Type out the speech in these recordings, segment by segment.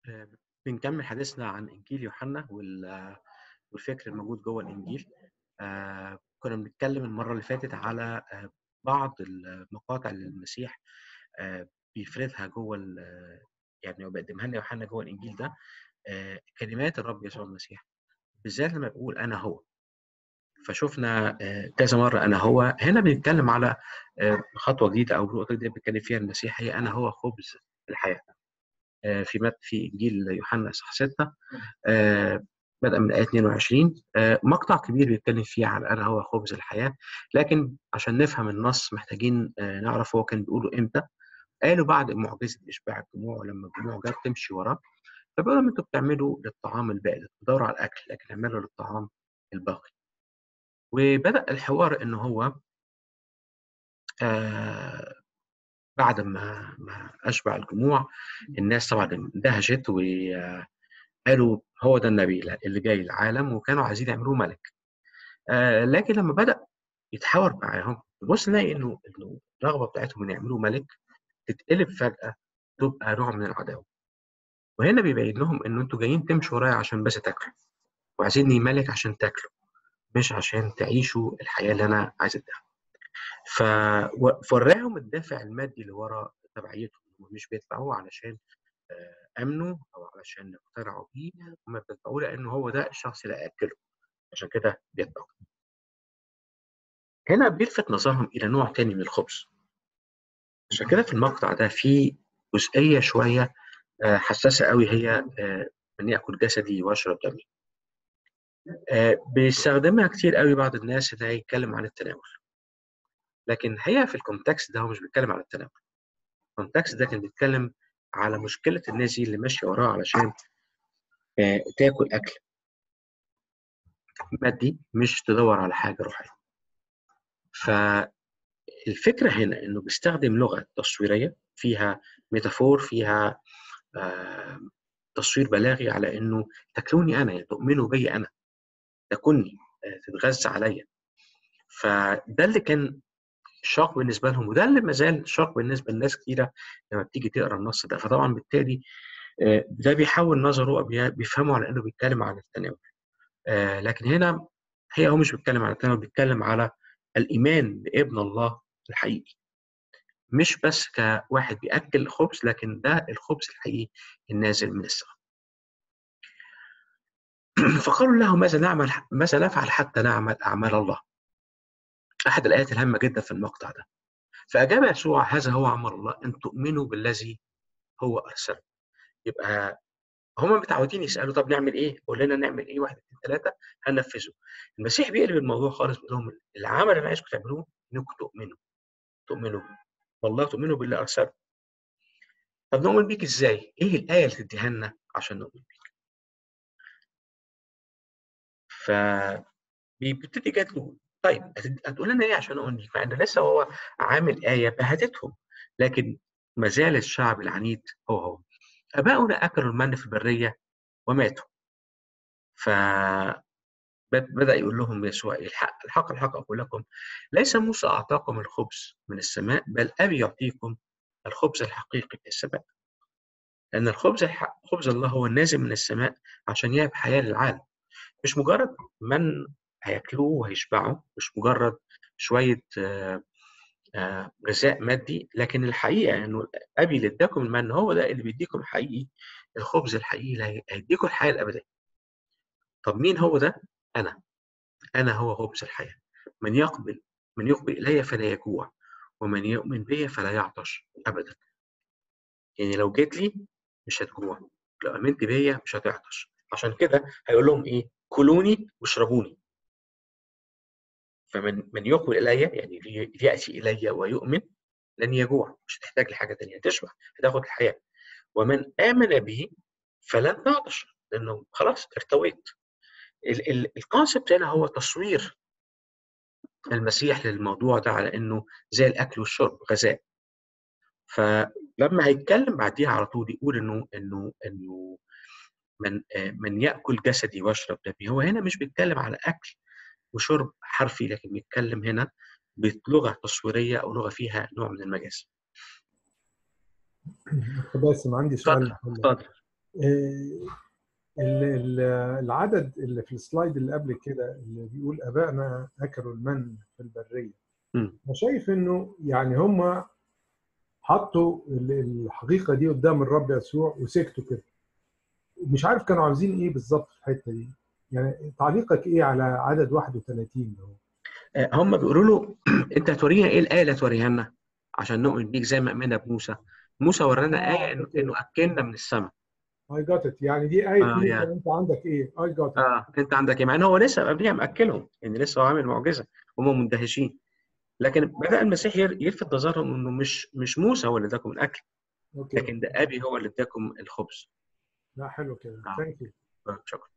آه، بنكمل حديثنا عن إنجيل يوحنا وال- والفكر الموجود جوه الإنجيل آه، كنا بنتكلم المرة اللي فاتت على آه، بعض المقاطع اللي المسيح آه، بيفردها جوه ال- يعني هو بيقدمها لنا يوحنا جوه الإنجيل ده آه، كلمات الرب يسوع المسيح بالذات لما بيقول أنا هو فشفنا آه، كذا مرة أنا هو هنا بنتكلم على آه، خطوة جديدة أو نقطة جديدة بيتكلم فيها المسيح هي أنا هو خبز الحياة آه، في مت في إنجيل يوحنا إصحاح 6 آه، بدأ من آية 22 آه، مقطع كبير بيتكلم فيه عن أنا هو خبز الحياة لكن عشان نفهم النص محتاجين آه، نعرف هو كان بيقوله إمتى قالوا بعد معجزة إشباع الجموع لما الجموع جت تمشي وراه فبيقولوا لهم أنتوا بتعملوا للطعام البائد بتدوروا على الأكل لكن اعملوا للطعام الباقي وبدأ الحوار إن هو آه بعد ما ما أشبع الجموع الناس طبعا اندهشت وقالوا هو ده النبي اللي جاي العالم وكانوا عايزين يعملوه ملك آه لكن لما بدأ يتحاور معاهم بص نلاقي إنه إنه الرغبة بتاعتهم إن يعملوه ملك تتقلب فجأة تبقى نوع من العداوة وهنا بيبين لهم إنه أنتوا جايين تمشوا ورايا عشان بس تاكلوا وعايزيني ملك عشان تاكلوا مش عشان تعيشوا الحياة اللي أنا عايز أديها فوراهم الدافع المادي اللي ورا تبعيتهم هم مش بيدفعوه علشان آه، امنوا او علشان اقتنعوا بيه هم بيدفعوه لانه هو ده الشخص اللي اكله عشان كده بيدفعوا هنا بيلفت نظرهم الى نوع تاني من الخبز عشان كده في المقطع ده في جزئيه شويه آه، حساسه قوي هي آه، من ياكل جسدي ويشرب دمي آه، بيستخدمها كتير قوي بعض الناس اللي هيتكلم عن التناول لكن هي في الكونتكست ده هو مش بيتكلم عن التناول الكونتكست ده كان بيتكلم على مشكله الناس دي اللي ماشيه وراه علشان آه، تاكل اكل مادي مش تدور على حاجه روحيه فالفكره هنا انه بيستخدم لغه تصويريه فيها ميتافور فيها آه، تصوير بلاغي على انه تاكلوني انا يعني تؤمنوا بي انا تكوني آه، تتغذى عليا فده اللي كان شاق بالنسبه لهم وده اللي ما زال شاق بالنسبه لناس كتيره لما بتيجي تقرا النص ده فطبعا بالتالي آه، ده بيحول نظره بي- بيفهمه على انه بيتكلم عن التناول آه، لكن هنا هي هو مش بيتكلم عن التناول بيتكلم على الايمان بابن الله الحقيقي مش بس كواحد بياكل خبز لكن ده الخبز الحقيقي النازل من السماء فقالوا له ماذا نعمل ماذا نفعل حتى نعمل اعمال الله احد الايات الهامه جدا في المقطع ده فاجاب يسوع هذا هو عمل الله ان تؤمنوا بالذي هو ارسله يبقى هم متعودين يسالوا طب نعمل ايه؟ قول لنا نعمل ايه؟ واحد اثنين ثلاثه هننفذه. المسيح بيقلب الموضوع خالص بيقول لهم العمل اللي انا عايزكم تعملوه انكم تؤمنوا. تؤمنوا والله تؤمنوا باللي ارسله. طب نؤمن بيك ازاي؟ ايه الايه اللي تديها لنا عشان نؤمن بيك؟ ف بيبتدي جات طيب هتد- هتقول لنا ايه عشان نؤمن بيك؟ مع ان لسه هو عامل ايه بهتتهم لكن ما زال الشعب العنيد هو هو. اباؤنا اكلوا المن في البريه وماتوا. ف بدأ يقول لهم يسوع الحق الحق الحق أقول لكم ليس موسى أعطاكم الخبز من السماء بل أبي يعطيكم الخبز الحقيقي من السماء لأن الخبز الحق خبز الله هو النازل من السماء عشان يهب حياة للعالم مش مجرد من هياكلوه وهيشبعوا مش مجرد شوية آه، آه، غذاء مادي لكن الحقيقة إنه أبي اللي اداكم المن هو ده اللي بيديكم حقيقي الخبز الحقيقي اللي هيديكم الحياة الأبدية طب مين هو ده؟ أنا أنا هو خبز الحياة من يقبل من يقبل إلي فلا يجوع ومن يؤمن بي فلا يعطش أبدا يعني لو جيت لي مش هتجوع لو آمنت بيا مش هتعطش عشان كده هيقول لهم إيه كلوني واشربوني فمن من يقبل إلي يعني لي- يأتي إلي ويؤمن لن يجوع مش هتحتاج لحاجة تانية هتشبع هتاخد الحياة ومن آمن بي فلن تعطش لأنه خلاص ارتويت ال- ال- الكونسبت هنا هو تصوير المسيح للموضوع ده على انه زي الاكل والشرب غذاء فلما هيتكلم بعديها على طول يقول انه انه انه من آه، من ياكل جسدي ويشرب دمي هو هنا مش بيتكلم على اكل وشرب حرفي لكن بيتكلم هنا بلغه تصويريه او لغه فيها نوع من المجاز باسم عندي سؤال اتفضل اتفضل العدد اللي في السلايد اللي قبل كده اللي بيقول ابائنا اكلوا المن في البريه انا شايف انه يعني هم حطوا الحقيقه دي قدام الرب يسوع وسكتوا كده مش عارف كانوا عاوزين ايه بالظبط في الحته دي يعني تعليقك ايه على عدد 31 ده هم بيقولوا له انت هتورينا ايه الايه اللي هتوريها لنا عشان نؤمن بيك زي ما امنا بموسى موسى ورانا آه، ايه انه أوكي. انه اكلنا من السماء اي جات ات يعني دي ايه آه، موسى يعني. انت عندك ايه اي جات ات اه انت عندك ايه مع ان هو لسه قبليها ماكلهم يعني لسه هو عامل معجزه هم مندهشين لكن بدا المسيح ير- يلفت نظرهم انه مش مش موسى هو اللي اداكم الاكل اوكي لكن ده ابي هو اللي اداكم الخبز لا حلو كده آه. ثانك يو شكرا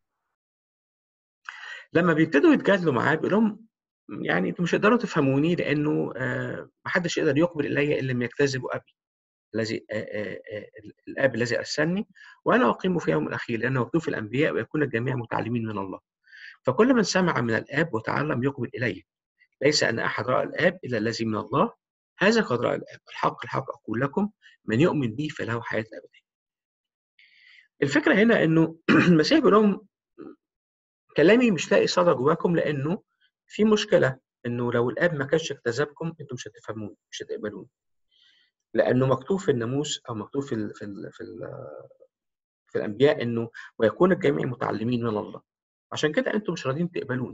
لما بيبتدوا يتجادلوا معاه بيقول لهم يعني انتوا مش هتقدروا تفهموني لانه آه محدش يقدر يقبل الي الا لم يكتذب ابي الذي آه آه آه الاب الذي ارسلني وانا اقيم في يوم الاخير لانه مكتوب في الانبياء ويكون الجميع متعلمين من الله فكل من سمع من الاب وتعلم يقبل الي ليس ان احد راى الاب الا الذي من الله هذا قد راى الاب الحق الحق اقول لكم من يؤمن بي فله حياه ابديه الفكره هنا انه المسيح بيقول لهم كلامي مش لاقي صدى جواكم لانه في مشكله انه لو الاب ما كانش اكتذبكم انتم مش هتفهموني مش هتقبلوني لانه مكتوب في الناموس او مكتوب في ال في ال في, ال في الانبياء انه ويكون الجميع متعلمين من الله عشان كده انتم مش راضيين تقبلوني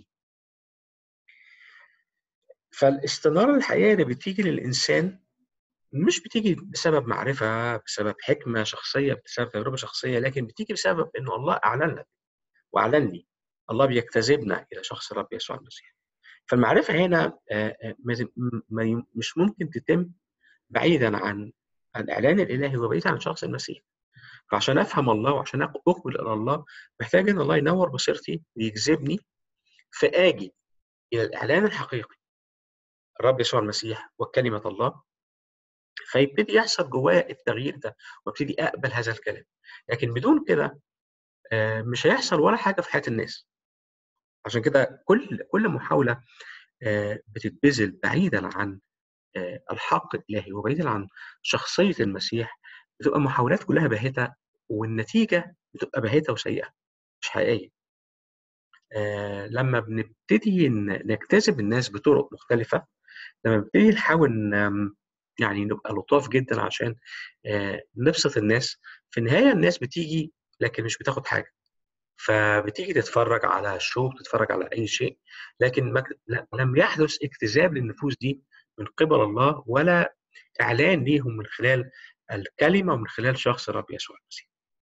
فالاستناره الحقيقيه اللي بتيجي للانسان مش بتيجي بسبب معرفه بسبب حكمه شخصيه بسبب تجربه شخصيه لكن بتيجي بسبب انه الله اعلن لك واعلن لي الله بيجتذبنا الى شخص الرب يسوع المسيح فالمعرفه هنا آه، آه، ما- ما ي- مش ممكن تتم بعيدا عن الاعلان الالهي وبعيدا عن شخص المسيح فعشان افهم الله وعشان اقبل الى الله محتاج ان الله ينور بصيرتي ويجذبني فاجي الى الاعلان الحقيقي الرب يسوع المسيح وكلمه الله فيبتدي يحصل جوايا التغيير ده وابتدي اقبل هذا الكلام لكن بدون كده آه، مش هيحصل ولا حاجه في حياه الناس عشان كده كل كل محاوله آه، بتتبذل بعيدا عن آه، الحق الالهي وبعيدا عن شخصيه المسيح بتبقى محاولات كلها باهته والنتيجه بتبقى باهته وسيئه مش حقيقيه آه، لما بنبتدي ن- نجتذب الناس بطرق مختلفه لما بنبتدي نحاول ن- يعني نبقى لطاف جدا عشان آه، نبسط الناس في النهايه الناس بتيجي لكن مش بتاخد حاجه فبتيجي تتفرج على شو تتفرج على اي شيء لكن ما لا- لم يحدث اجتذاب للنفوس دي من قبل الله ولا اعلان ليهم من خلال الكلمه ومن خلال شخص الرب يسوع المسيح.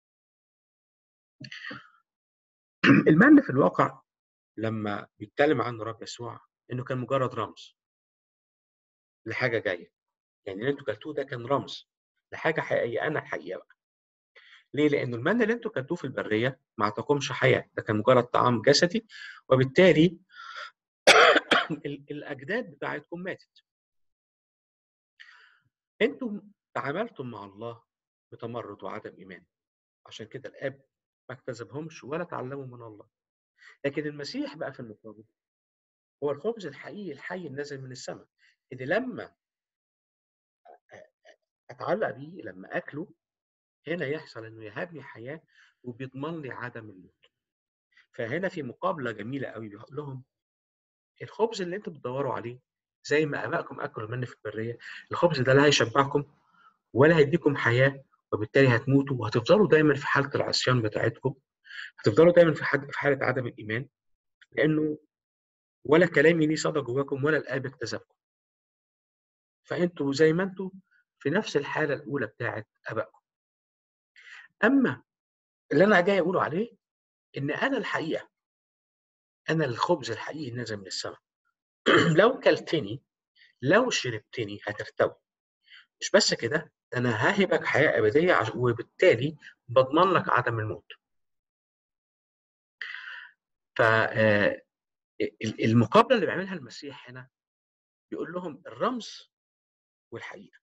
المن في الواقع لما بيتكلم عنه الرب يسوع انه كان مجرد رمز لحاجه جايه. يعني اللي انتوا كلتوه ده كان رمز لحاجه حقيقيه انا الحقيقه بقى. ليه؟ لأن المن اللي انتوا كلتوه في البريه ما اعطاكمش حياه، ده كان مجرد طعام جسدي وبالتالي ال- الاجداد بتاعتكم ماتت. انتم تعاملتم مع الله بتمرد وعدم ايمان عشان كده الاب ما اكتسبهمش ولا تعلموا من الله لكن المسيح بقى في المقابل هو الخبز الحقيقي الحي النازل من السماء اللي لما اتعلق بيه لما اكله هنا يحصل انه يهبني حياه وبيضمن لي عدم الموت فهنا في مقابله جميله قوي بيقول لهم الخبز اللي انتم بتدوروا عليه زي ما ابائكم اكلوا مني في البريه الخبز ده لا هيشبعكم ولا هيديكم حياه وبالتالي هتموتوا وهتفضلوا دايما في حاله العصيان بتاعتكم هتفضلوا دايما في حد- في حاله عدم الايمان لانه ولا كلامي ليه صدى جواكم ولا الاب اكتسبكم فانتوا زي ما انتوا في نفس الحاله الاولى بتاعت ابائكم اما اللي انا جاي اقوله عليه ان انا الحقيقه انا الخبز الحقيقي نازل من السماء لو كلتني لو شربتني هترتوي مش بس كده ده انا ههبك حياه ابديه عش- وبالتالي بضمن لك عدم الموت ف آه، ال- المقابله اللي بيعملها المسيح هنا بيقول لهم الرمز والحقيقه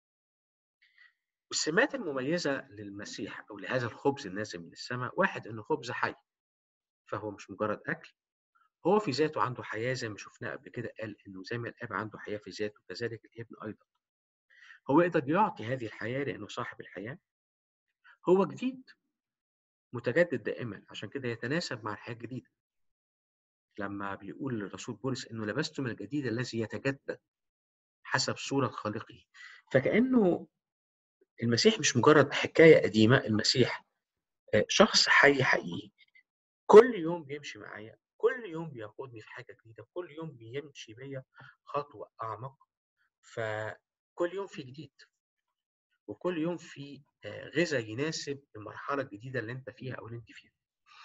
والسمات المميزه للمسيح او لهذا الخبز النازل من السماء واحد انه خبز حي فهو مش مجرد اكل هو في ذاته عنده حياه زي ما شفناه قبل كده قال انه زي ما الاب عنده حياه في ذاته كذلك الابن ايضا هو يقدر يعطي هذه الحياه لانه صاحب الحياه هو جديد متجدد دائما عشان كده يتناسب مع الحياه الجديده لما بيقول الرسول بولس انه لبستم الجديد الذي يتجدد حسب صوره خالقه فكانه المسيح مش مجرد حكايه قديمه المسيح شخص حي حقيقي كل يوم بيمشي معايا كل يوم بيقودني في حاجه جديده كل يوم بيمشي بيا خطوه اعمق فكل يوم في جديد وكل يوم في غذاء يناسب المرحله الجديده اللي انت فيها او اللي انت فيها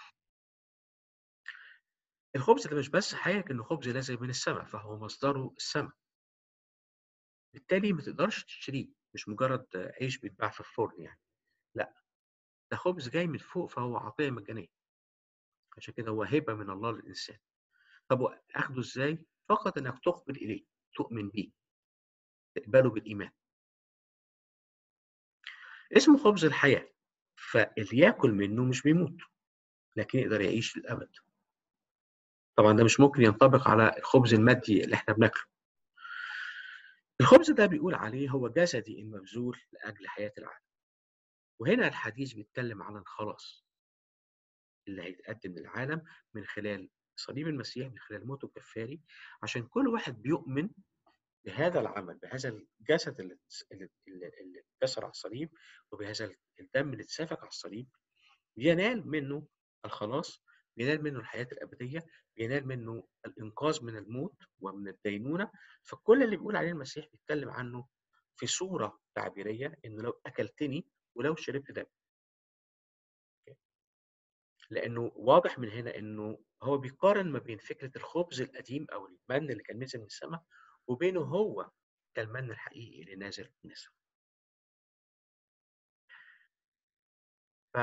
الخبز ده مش بس حقيقة انه خبز نازل من السماء فهو مصدره السماء بالتالي ما تقدرش تشتريه مش مجرد عيش بيتباع في الفرن يعني لا ده خبز جاي من فوق فهو عطيه مجانيه عشان كده هو هبه من الله للانسان طب اخده ازاي فقط انك تقبل اليه تؤمن بيه تقبله بالايمان اسمه خبز الحياه فاللي ياكل منه مش بيموت لكن يقدر يعيش للابد طبعا ده مش ممكن ينطبق على الخبز المادي اللي احنا بناكله الخبز ده بيقول عليه هو جسدي المبذول لاجل حياه العالم وهنا الحديث بيتكلم عن الخلاص اللي هيتقدم للعالم من خلال صليب المسيح من خلال موته الكفاري عشان كل واحد بيؤمن بهذا العمل بهذا الجسد اللي اللي اتكسر على الصليب وبهذا الدم اللي اتسفك على الصليب ينال منه الخلاص بينال منه الحياة الأبدية بينال منه الإنقاذ من الموت ومن الدينونة فكل اللي بيقول عليه المسيح بيتكلم عنه في صورة تعبيرية إنه لو أكلتني ولو شربت دم لأنه واضح من هنا إنه هو بيقارن ما بين فكرة الخبز القديم أو المن اللي كان نزل من السماء وبينه هو كالمن الحقيقي اللي نازل من السماء ف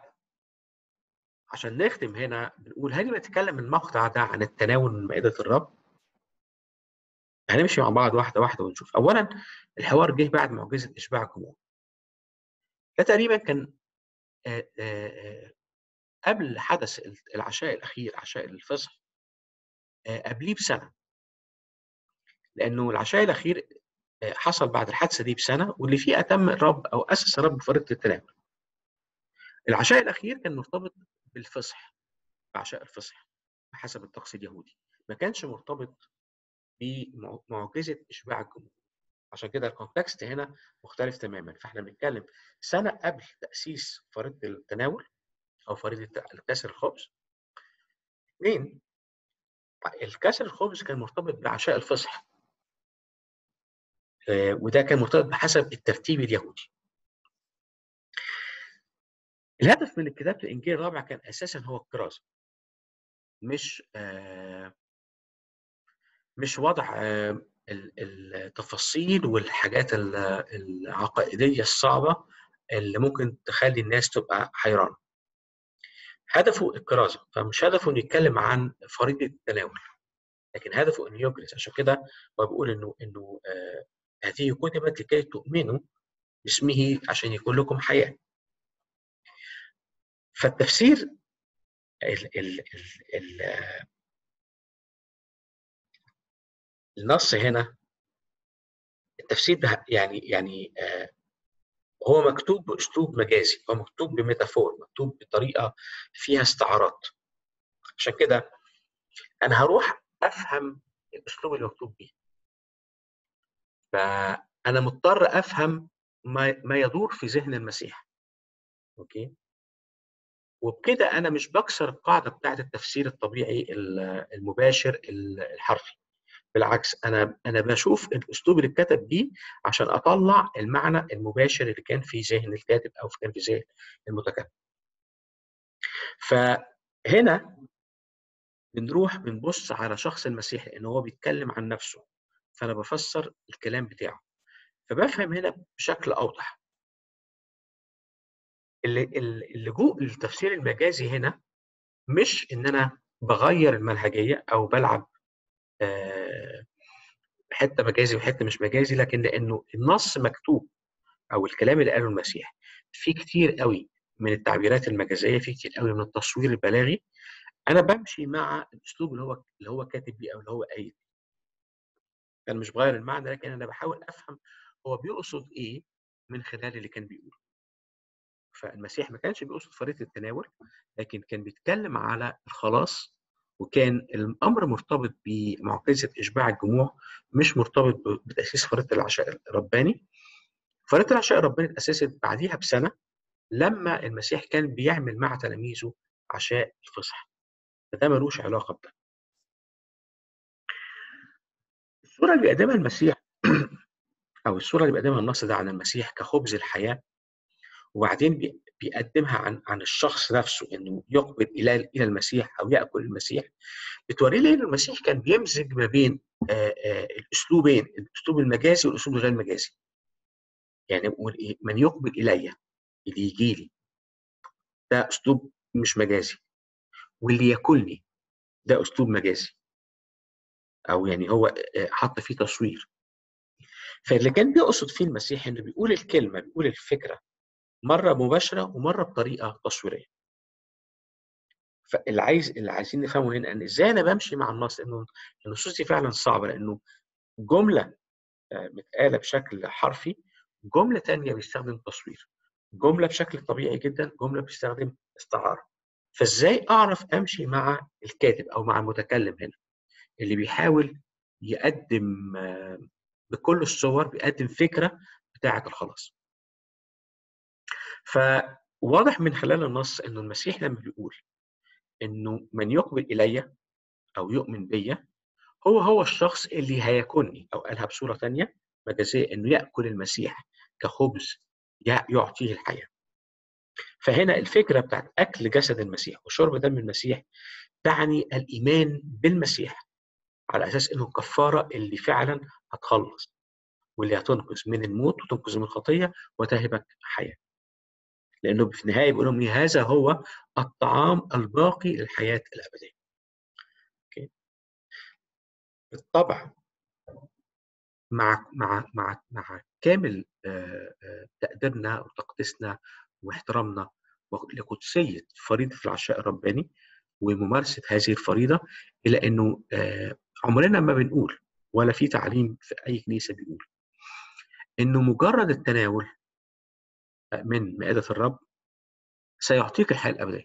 عشان نختم هنا بنقول هل بنتكلم المقطع ده عن التناول من مائدة الرب؟ هنمشي مع بعض واحدة واحدة ونشوف. أولا الحوار جه بعد معجزة إشباع الجموع. ده تقريبا كان آآ آآ قبل حدث العشاء الأخير عشاء الفصح قبليه بسنة. لأنه العشاء الأخير حصل بعد الحادثة دي بسنة واللي فيه أتم الرب أو أسس الرب فريضة التناول. العشاء الأخير كان مرتبط بالفصح بعشاء الفصح بحسب الطقس اليهودي ما كانش مرتبط بمعجزه اشباع الجموع عشان كده الكونتكست هنا مختلف تماما فاحنا بنتكلم سنه قبل تاسيس فريضه التناول او فريضه الكسر الخبز اثنين الكسر الخبز كان مرتبط بعشاء الفصح وده كان مرتبط بحسب الترتيب اليهودي الهدف من كتابة الإنجيل الرابع كان أساسا هو الكرازة مش آه مش وضع آه التفاصيل والحاجات العقائدية الصعبة اللي ممكن تخلي الناس تبقى حيرانة هدفه الكرازة فمش هدفه انه يتكلم عن فريضة التناول لكن هدفه انه يجلس عشان كده هو بيقول انه انه آه هذه كتبت لكي تؤمنوا باسمه عشان يكون لكم حياه فالتفسير ال ال ال ال النص هنا التفسير ده يعني يعني آه هو مكتوب باسلوب مجازي هو مكتوب بميتافور مكتوب بطريقه فيها استعارات عشان كده انا هروح افهم الاسلوب اللي مكتوب بيه فانا مضطر افهم ما ما يدور في ذهن المسيح اوكي وبكده انا مش بكسر القاعده بتاعه التفسير الطبيعي المباشر الحرفي بالعكس انا انا بشوف الاسلوب اللي اتكتب بيه عشان اطلع المعنى المباشر اللي كان في ذهن الكاتب او كان في ذهن المتكلم فهنا بنروح بنبص على شخص المسيح لان هو بيتكلم عن نفسه فانا بفسر الكلام بتاعه فبفهم هنا بشكل اوضح اللجوء للتفسير المجازي هنا مش ان انا بغير المنهجيه او بلعب حته مجازي وحته مش مجازي لكن لانه النص مكتوب او الكلام اللي قاله المسيح في كتير قوي من التعبيرات المجازيه في كتير قوي من التصوير البلاغي انا بمشي مع الاسلوب اللي هو اللي هو كاتب بيه او اللي هو قايل انا مش بغير المعنى لكن انا بحاول افهم هو بيقصد ايه من خلال اللي كان بيقوله فالمسيح ما كانش بيقصد فريضه التناول لكن كان بيتكلم على الخلاص وكان الامر مرتبط بمعجزه اشباع الجموع مش مرتبط بتاسيس فريضه العشاء الرباني فريضه العشاء الرباني اتاسست بعديها بسنه لما المسيح كان بيعمل مع تلاميذه عشاء الفصح فده ملوش علاقه بده الصوره اللي بيقدمها المسيح او الصوره اللي بيقدمها النص ده عن المسيح كخبز الحياه وبعدين بيقدمها عن عن الشخص نفسه انه يقبل الى الى المسيح او ياكل المسيح بتوري لي ان المسيح كان بيمزج ما بين آآ آآ الاسلوبين الاسلوب المجازي والاسلوب الغير مجازي يعني بقول ايه من يقبل الي اللي يجي لي ده اسلوب مش مجازي واللي ياكلني ده اسلوب مجازي او يعني هو حط فيه تصوير فاللي كان بيقصد فيه المسيح انه بيقول الكلمه بيقول الفكره مره مباشره ومره بطريقه تصويريه فاللي عايز اللي عايزين نفهمه هنا ان ازاي انا بمشي مع النص انه النصوص دي فعلا صعبه لانه جمله متقاله بشكل حرفي جمله ثانيه بيستخدم تصوير جمله بشكل طبيعي جدا جمله بيستخدم استعاره فازاي اعرف امشي مع الكاتب او مع المتكلم هنا اللي بيحاول يقدم بكل الصور بيقدم فكره بتاعه الخلاص فواضح من خلال النص انه المسيح لما بيقول انه من يقبل الي او يؤمن بي هو هو الشخص اللي هيكونني او قالها بصوره ثانيه مجازيه انه ياكل المسيح كخبز يعطيه الحياه فهنا الفكره بتاعت اكل جسد المسيح وشرب دم المسيح تعني الايمان بالمسيح على اساس انه الكفاره اللي فعلا هتخلص واللي هتنقذ من الموت وتنقذ من الخطيه وتهبك حياه لانه في النهايه بيقول لهم هذا هو الطعام الباقي للحياه الابديه. اوكي. بالطبع مع مع مع مع كامل تقديرنا وتقديسنا واحترامنا لقدسيه فريضه العشاء الرباني وممارسه هذه الفريضه الا انه عمرنا ما بنقول ولا في تعليم في اي كنيسه بيقول انه مجرد التناول من مائدة الرب سيعطيك الحياة الأبدية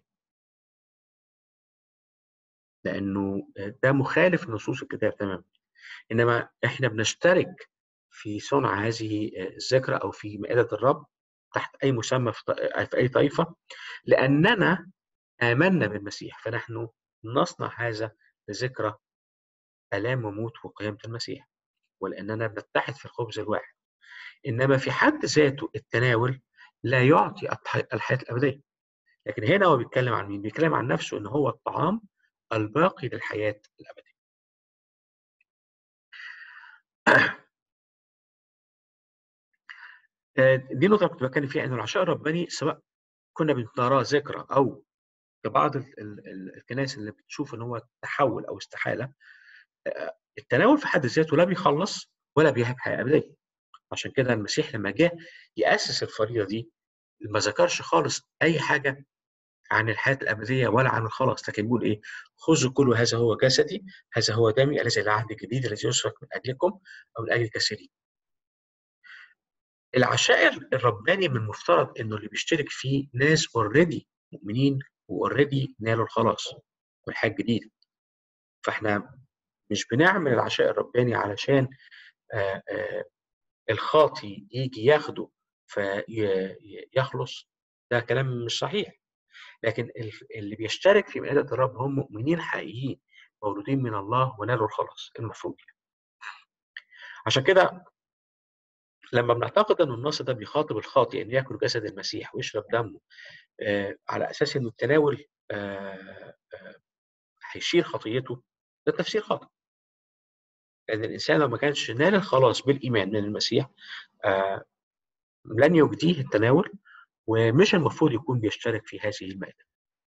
لأنه ده مخالف لنصوص الكتاب تماما إنما إحنا بنشترك في صنع هذه الذكرى أو في مائدة الرب تحت أي مسمى في أي طائفة لأننا آمنا بالمسيح فنحن نصنع هذا لذكرى آلام وموت وقيامة المسيح ولأننا بنتحد في الخبز الواحد إنما في حد ذاته التناول لا يعطي الحياة الأبدية لكن هنا هو بيتكلم عن مين؟ بيتكلم عن نفسه إن هو الطعام الباقي للحياة الأبدية دي نقطة كنت بتكلم فيها إن العشاء الرباني سواء كنا بنراه ذكرى أو في بعض الكنائس اللي بتشوف إن هو تحول أو استحالة التناول في حد ذاته لا بيخلص ولا بيهب حياة أبدية عشان كده المسيح لما جه يأسس الفريضة دي ما ذكرش خالص أي حاجة عن الحياة الأبدية ولا عن الخلاص لكن بيقول إيه خذوا كل هذا هو جسدي هذا هو دمي الذي العهد الجديد الذي يسفك من أجلكم أو من أجل الكثيرين العشاء الرباني من المفترض إنه اللي بيشترك فيه ناس اوريدي مؤمنين واوريدي نالوا الخلاص والحياة الجديدة فإحنا مش بنعمل العشاء الرباني علشان آآ آآ الخاطي يجي ياخده فيخلص ده كلام مش صحيح لكن اللي بيشترك في مائدة الرب هم مؤمنين حقيقيين مولودين من الله ونالوا الخلاص المفروض يعني. عشان كده لما بنعتقد ان النص ده بيخاطب الخاطئ ان ياكل جسد المسيح ويشرب دمه آه على اساس انه التناول آه آه هيشيل خطيته ده تفسير خاطئ لان الانسان لو ما كانش نال الخلاص بالايمان من المسيح آه لن يجديه التناول ومش المفروض يكون بيشترك في هذه المائدة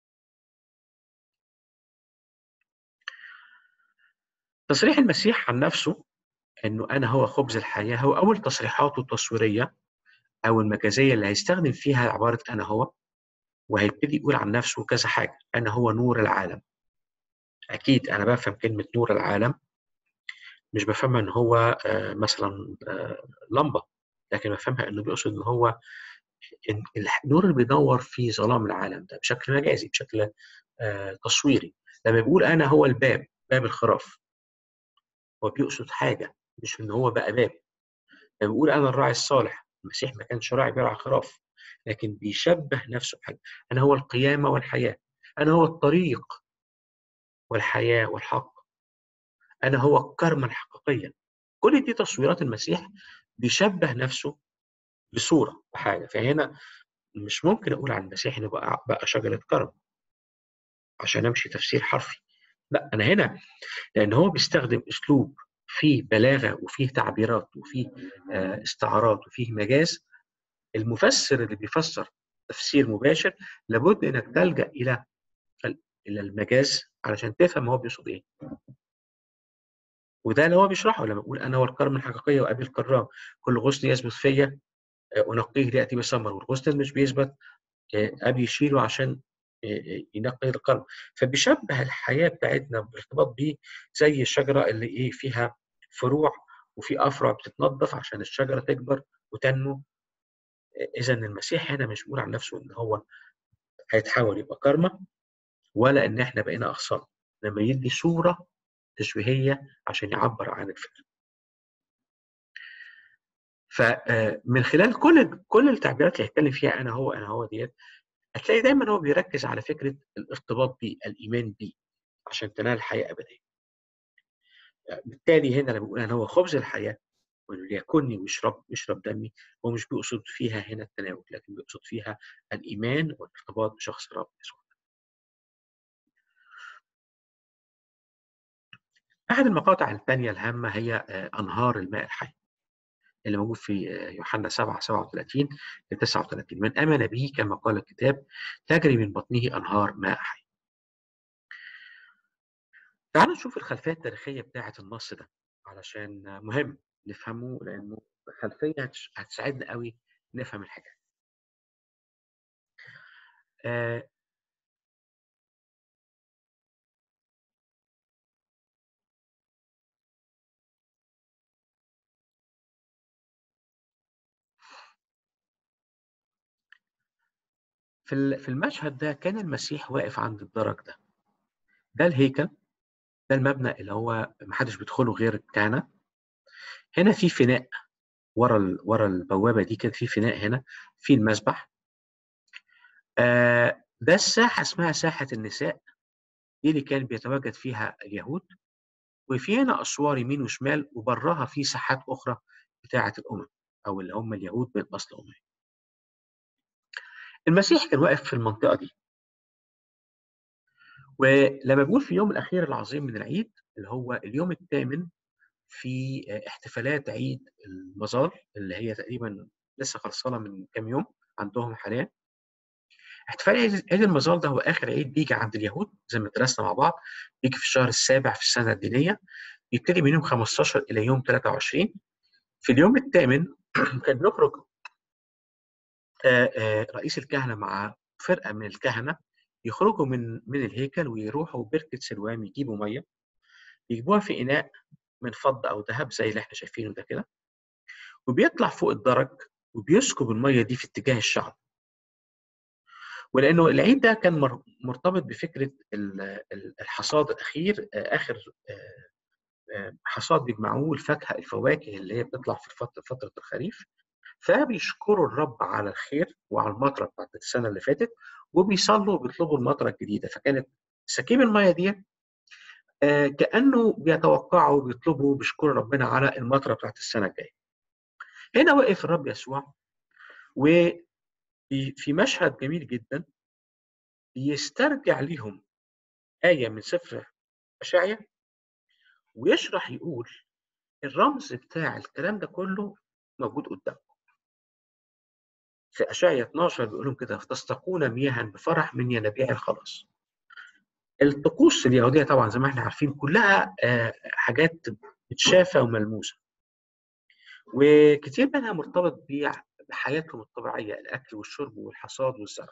تصريح المسيح عن نفسه انه انا هو خبز الحياه هو اول تصريحاته التصويريه او المجازيه اللي هيستخدم فيها عباره انا هو وهيبتدي يقول عن نفسه كذا حاجه انا هو نور العالم اكيد انا بفهم كلمه نور العالم مش بفهمها ان هو مثلا لمبه لكن بفهمها انه بيقصد ان هو النور اللي بينور في ظلام العالم ده بشكل مجازي بشكل آه تصويري لما بيقول انا هو الباب باب الخراف هو بيقصد حاجه مش ان هو بقى باب لما بيقول انا الراعي الصالح المسيح ما كانش راعي بيرعى خراف لكن بيشبه نفسه بحاجه انا هو القيامه والحياه انا هو الطريق والحياه والحق انا هو الكرمه الحقيقيه كل دي تصويرات المسيح بيشبه نفسه بصوره بحاجه فهنا مش ممكن اقول عن المسيح انه بقى بقى شجره كرم عشان امشي تفسير حرفي لا انا هنا لان هو بيستخدم اسلوب فيه بلاغه وفيه تعبيرات وفيه استعارات وفيه مجاز المفسر اللي بيفسر تفسير مباشر لابد انك تلجا الى الى المجاز علشان تفهم هو بيقصد ايه وده اللي هو بيشرحه لما بيقول انا هو الكرم الحقيقيه وابي الكرام كل غصن يثبت فيا انقيه لياتي بثمر والغصن اللي مش بيثبت ابي يشيله عشان ينقي القلب فبيشبه الحياه بتاعتنا بالارتباط بيه زي الشجره اللي ايه فيها فروع وفي افرع بتتنظف عشان الشجره تكبر وتنمو اذا المسيح هنا مش بيقول عن نفسه ان هو هيتحول يبقى كرمه ولا ان احنا بقينا اغصان لما يدي صوره تشبيهيه عشان يعبر عن الفكره فمن خلال كل كل التعبيرات اللي هيتكلم فيها انا هو انا هو ديت هتلاقي دايما هو بيركز على فكره الارتباط بيه الايمان بيه عشان تنال الحياه ابديه بالتالي هنا لما بيقول انا هو خبز الحياه وليكني ويشرب يشرب دمي هو مش بيقصد فيها هنا التناول لكن بيقصد فيها الايمان والارتباط بشخص الرب يسوع احد المقاطع الثانيه الهامه هي انهار الماء الحي اللي موجود في يوحنا 7 37 ل 39 من امن به كما قال الكتاب تجري من بطنه انهار ماء حي. تعالوا نشوف الخلفيه التاريخيه بتاعه النص ده علشان مهم نفهمه لانه خلفيه هتساعدنا قوي نفهم الحاجات. آه في في المشهد ده كان المسيح واقف عند الدرج ده ده الهيكل ده المبنى اللي هو ما حدش بيدخله غير الكهنه هنا في فناء ورا ال... ورا البوابه دي كان في فناء هنا في المسبح آه ده الساحه اسمها ساحه النساء دي اللي كان بيتواجد فيها اليهود وفي هنا اسوار يمين وشمال وبراها في ساحات اخرى بتاعه الامم او اللي هم اليهود من اصل اممي المسيح كان واقف في المنطقه دي ولما بيقول في اليوم الاخير العظيم من العيد اللي هو اليوم الثامن في احتفالات عيد المظال اللي هي تقريبا لسه خلصانه من كام يوم عندهم حاليا احتفال عيد المظال ده هو اخر عيد بيجي عند اليهود زي ما درسنا مع بعض بيجي في الشهر السابع في السنه الدينيه يبتدي من يوم 15 الى يوم 23 في اليوم الثامن كان بيخرج رئيس الكهنه مع فرقه من الكهنه يخرجوا من من الهيكل ويروحوا بركه سلوام يجيبوا ميه يجيبوها في اناء من فضه او ذهب زي اللي احنا شايفينه ده كده وبيطلع فوق الدرج وبيسكب الميه دي في اتجاه الشعب ولانه العيد ده كان مرتبط بفكره الحصاد الاخير اخر حصاد بيجمعوه الفاكهه الفواكه اللي هي بتطلع في فتره الخريف فبيشكروا الرب على الخير وعلى المطره بتاعت السنه اللي فاتت وبيصلوا وبيطلبوا المطره الجديده فكانت سكيب الميه دي آه كانه بيتوقعوا وبيطلبوا بيشكروا ربنا على المطره بتاعت السنه الجايه. هنا وقف الرب يسوع وفي مشهد جميل جدا بيسترجع ليهم آية من سفر أشعيا ويشرح يقول الرمز بتاع الكلام ده كله موجود قدامكم. في أشعيا 12 بيقول لهم كده فتستقون مياها بفرح من ينابيع الخلاص. الطقوس اليهوديه طبعا زي ما احنا عارفين كلها حاجات متشافه وملموسه. وكتير منها مرتبط بحياتهم الطبيعيه الاكل والشرب والحصاد والزرع.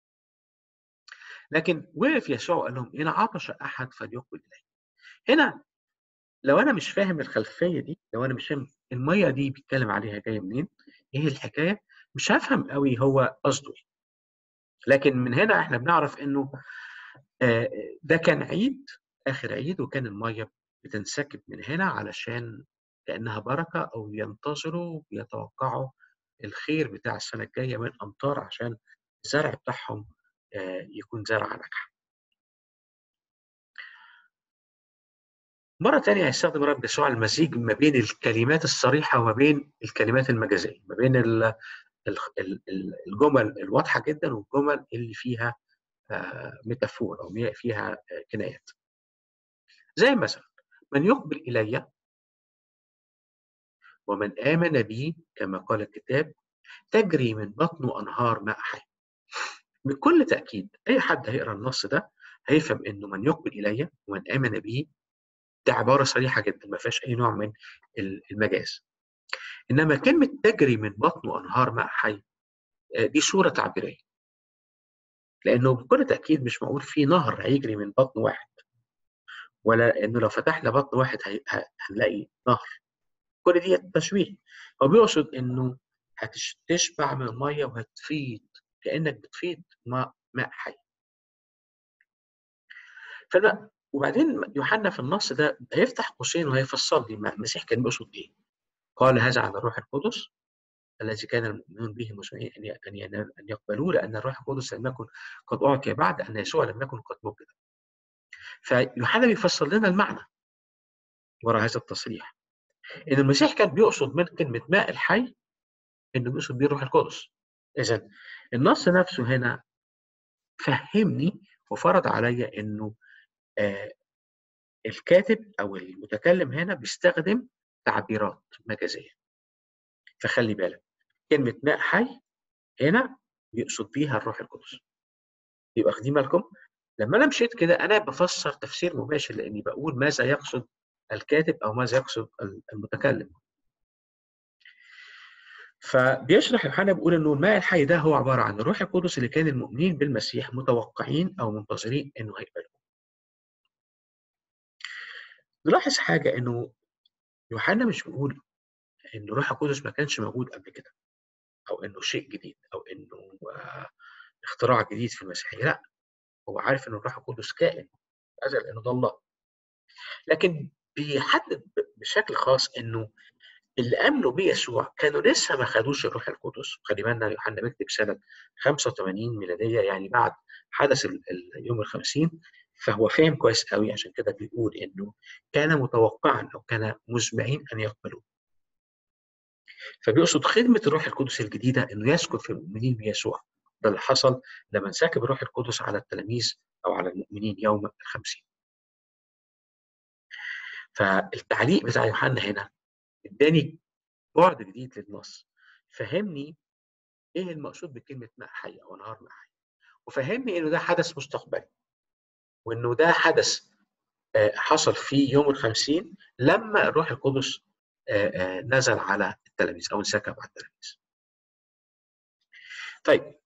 لكن وقف يسوع وقال لهم ان عطش احد فليقبل الي. هنا لو انا مش فاهم الخلفيه دي لو انا مش فاهم الميه دي بيتكلم عليها جايه منين ايه الحكايه مش هفهم قوي هو قصده ايه لكن من هنا احنا بنعرف انه ده كان عيد اخر عيد وكان الميه بتنسكب من هنا علشان كانها بركه او ينتظروا يتوقعوا الخير بتاع السنه الجايه من امطار عشان الزرع بتاعهم يكون زرعه ناجحه. مرة تانية هيستخدم الرب يسوع المزيج ما بين الكلمات الصريحة وما بين الكلمات المجازية، ما بين الجمل الواضحة جدا والجمل اللي فيها ميتافور أو فيها كنايات. زي مثلا من يقبل إلي ومن آمن بي كما قال الكتاب تجري من بطنه أنهار ماء حي. بكل تأكيد أي حد هيقرأ النص ده هيفهم إنه من يقبل إلي ومن آمن بي دي عبارة صريحة جدا ما فيهاش أي نوع من المجاز. إنما كلمة تجري من بطنه أنهار ماء حي دي صورة تعبيرية. لأنه بكل تأكيد مش معقول في نهر هيجري من بطن واحد. ولا إنه لو فتحنا بطن واحد هنلاقي نهر. كل دي تشبيه. هو بيقصد إنه هتشبع من المية وهتفيض كأنك بتفيض ماء ماء حي. فلا وبعدين يوحنا في النص ده هيفتح قوسين وهيفسر لي المسيح كان بيقصد ايه؟ قال هذا عن الروح القدس الذي كان المؤمنون به مسلمين ان ان ان يقبلوه لان الروح القدس لم يكن قد اعطي بعد ان يسوع لم يكن قد وجد. فيوحنا بيفسر لنا المعنى وراء هذا التصريح. ان المسيح كان بيقصد من كلمه ماء الحي انه بيقصد بيه الروح القدس. اذا النص نفسه هنا فهمني وفرض عليا انه آه الكاتب او المتكلم هنا بيستخدم تعبيرات مجازيه فخلي بالك كلمه ماء حي هنا بيقصد بيها الروح القدس يبقى واخدين بالكم لما انا مشيت كده انا بفسر تفسير مباشر لاني بقول ماذا يقصد الكاتب او ماذا يقصد المتكلم فبيشرح يوحنا بيقول انه الماء الحي ده هو عباره عن الروح القدس اللي كان المؤمنين بالمسيح متوقعين او منتظرين انه هيقبلوه نلاحظ حاجة إنه يوحنا مش بيقول إن الروح القدس ما كانش موجود قبل كده أو إنه شيء جديد أو إنه اختراع جديد في المسيحية لا هو عارف إن الروح القدس كائن أزل إنه ده الله لكن بيحدد بشكل خاص إنه اللي آمنوا بيسوع كانوا لسه ما خدوش الروح القدس خلي بالنا يوحنا بيكتب سنة 85 ميلادية يعني بعد حدث اليوم الخمسين فهو فاهم كويس قوي عشان كده بيقول انه كان متوقعا او كان مزمعين ان يقبلوه. فبيقصد خدمه الروح القدس الجديده انه يسكن في المؤمنين بيسوع. ده اللي حصل لما انسكب الروح القدس على التلاميذ او على المؤمنين يوم الخمسين. فالتعليق بتاع يوحنا هنا اداني بعد جديد للنص. فهمني ايه المقصود بكلمه ماء حي او نهار ماء حي. وفهمني انه ده حدث مستقبلي. وانه ده حدث حصل في يوم الخمسين لما الروح القدس نزل على التلاميذ او انسكب على التلاميذ. طيب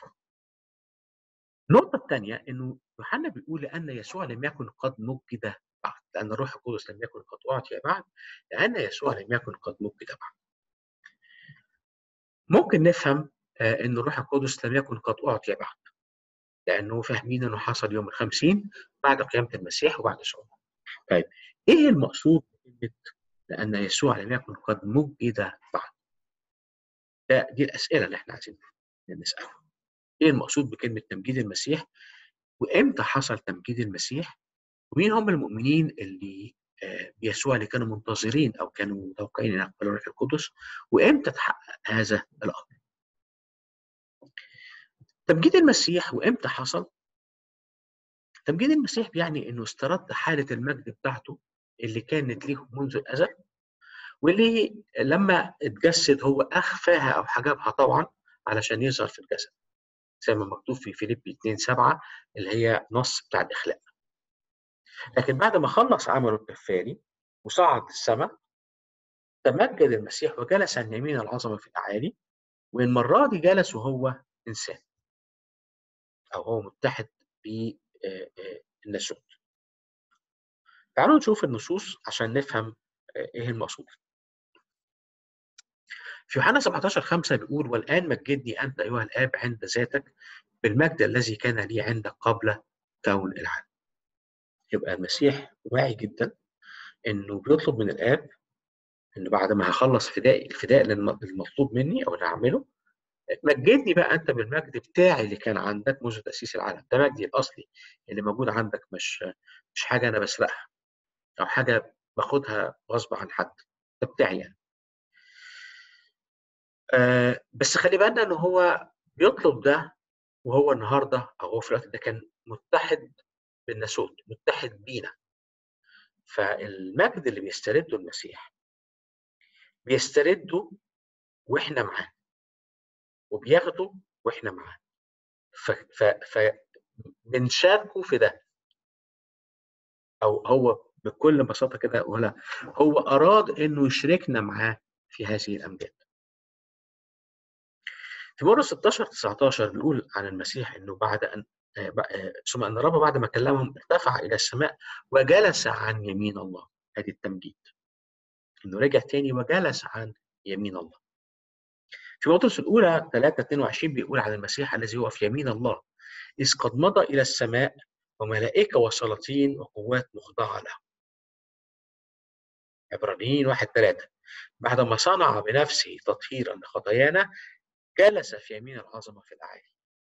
النقطة الثانية انه يوحنا بيقول لأن يسوع لم يكن قد مجد بعد، لأن الروح القدس لم يكن قد أعطي بعد، لأن يسوع لم يكن قد مجد بعد. ممكن نفهم أن الروح القدس لم يكن قد أعطي بعد. لانه فاهمين انه حصل يوم الخمسين بعد قيامه المسيح وبعد صعوده. طيب ايه المقصود بكلمه لان يسوع لم يكن قد مجد بعد؟ ده دي الاسئله اللي احنا عايزين نسالها. ايه المقصود بكلمه تمجيد المسيح؟ وامتى حصل تمجيد المسيح؟ ومين هم المؤمنين اللي بيسوع اللي كانوا منتظرين او كانوا متوقعين ان يقبلوا الروح القدس؟ وامتى تحقق هذا الامر؟ تمجيد المسيح وامتى حصل؟ تمجيد المسيح بيعني انه استرد حاله المجد بتاعته اللي كانت ليه منذ الازل واللي لما اتجسد هو اخفاها او حجبها طبعا علشان يظهر في الجسد زي ما مكتوب في فيليبي 2 7 اللي هي نص بتاع الاخلاق لكن بعد ما خلص عمله الكفاري وصعد السماء تمجد المسيح وجلس عن يمين العظمه في الاعالي والمره دي جلس وهو انسان او هو متحد بالناسوت تعالوا نشوف النصوص عشان نفهم ايه المقصود في يوحنا 17 5 بيقول والآن مجدني أنت أيها الآب عند ذاتك بالمجد الذي كان لي عندك قبل كون العالم. يبقى المسيح واعي جدا انه بيطلب من الاب انه بعد ما هخلص فداء الفداء المطلوب مني او اللي هعمله مجدني بقى انت بالمجد بتاعي اللي كان عندك منذ تاسيس العالم ده مجدي الاصلي اللي موجود عندك مش مش حاجه انا بسرقها او حاجه باخدها غصب عن حد ده بتاعي يعني. آه بس خلي بالنا ان هو بيطلب ده وهو النهارده او هو في الوقت ده كان متحد بالناسوت متحد بينا فالمجد اللي بيسترده المسيح بيسترده واحنا معاه وبياخده واحنا معاه ف, ف, ف بنشاركه في ده او هو بكل بساطه كده اقولها هو اراد انه يشركنا معاه في هذه الامجاد في مرة 16 19 بيقول عن المسيح انه بعد ان ثم ان الرب بعد ما كلمهم ارتفع الى السماء وجلس عن يمين الله ادي التمجيد انه رجع تاني وجلس عن يمين الله في بطرس الاولى 3 22 بيقول عن المسيح الذي هو في يمين الله اذ قد مضى الى السماء وملائكه وسلاطين وقوات مخضعه له عبرانيين 1 3 بعدما صنع بنفسه تطهيرا لخطايانا جلس في يمين العظمه في الاعالي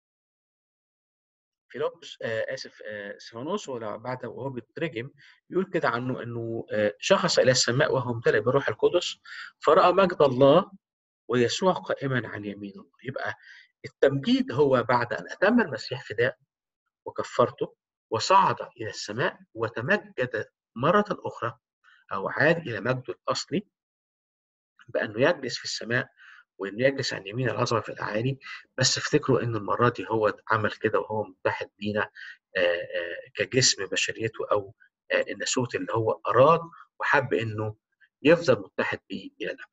فيلبس آه اسف آه سيفانوس بعد وهو بيترجم بيقول كده عنه انه آه شخص الى السماء وهو ممتلئ بالروح القدس فراى مجد الله ويسوع قائما عن يمين الله يبقى التمجيد هو بعد ان اتم المسيح فداء وكفرته وصعد الى السماء وتمجد مره اخرى او عاد الى مجده الاصلي بانه يجلس في السماء وانه يجلس عن يمين العظمه في الاعالي بس افتكروا ان المره دي هو عمل كده وهو متحد بينا كجسم بشريته او الناسوت اللي هو اراد وحب انه يفضل متحد بيه الى الابد.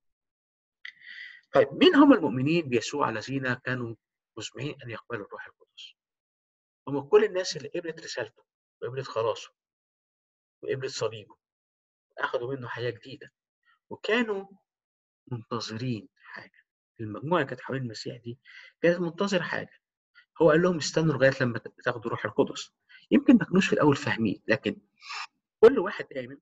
طيب مين هم المؤمنين بيسوع الذين كانوا مزمعين ان يقبلوا الروح القدس؟ هم كل الناس اللي قبلت رسالته وقبلت خلاصه وقبلت صليبه اخذوا منه حياه جديده وكانوا منتظرين حاجه المجموعه اللي كانت حوالين المسيح دي كانت منتظره حاجه هو قال لهم استنوا لغايه لما تاخدوا الروح القدس يمكن ما كانوش في الاول فاهمين لكن كل واحد امن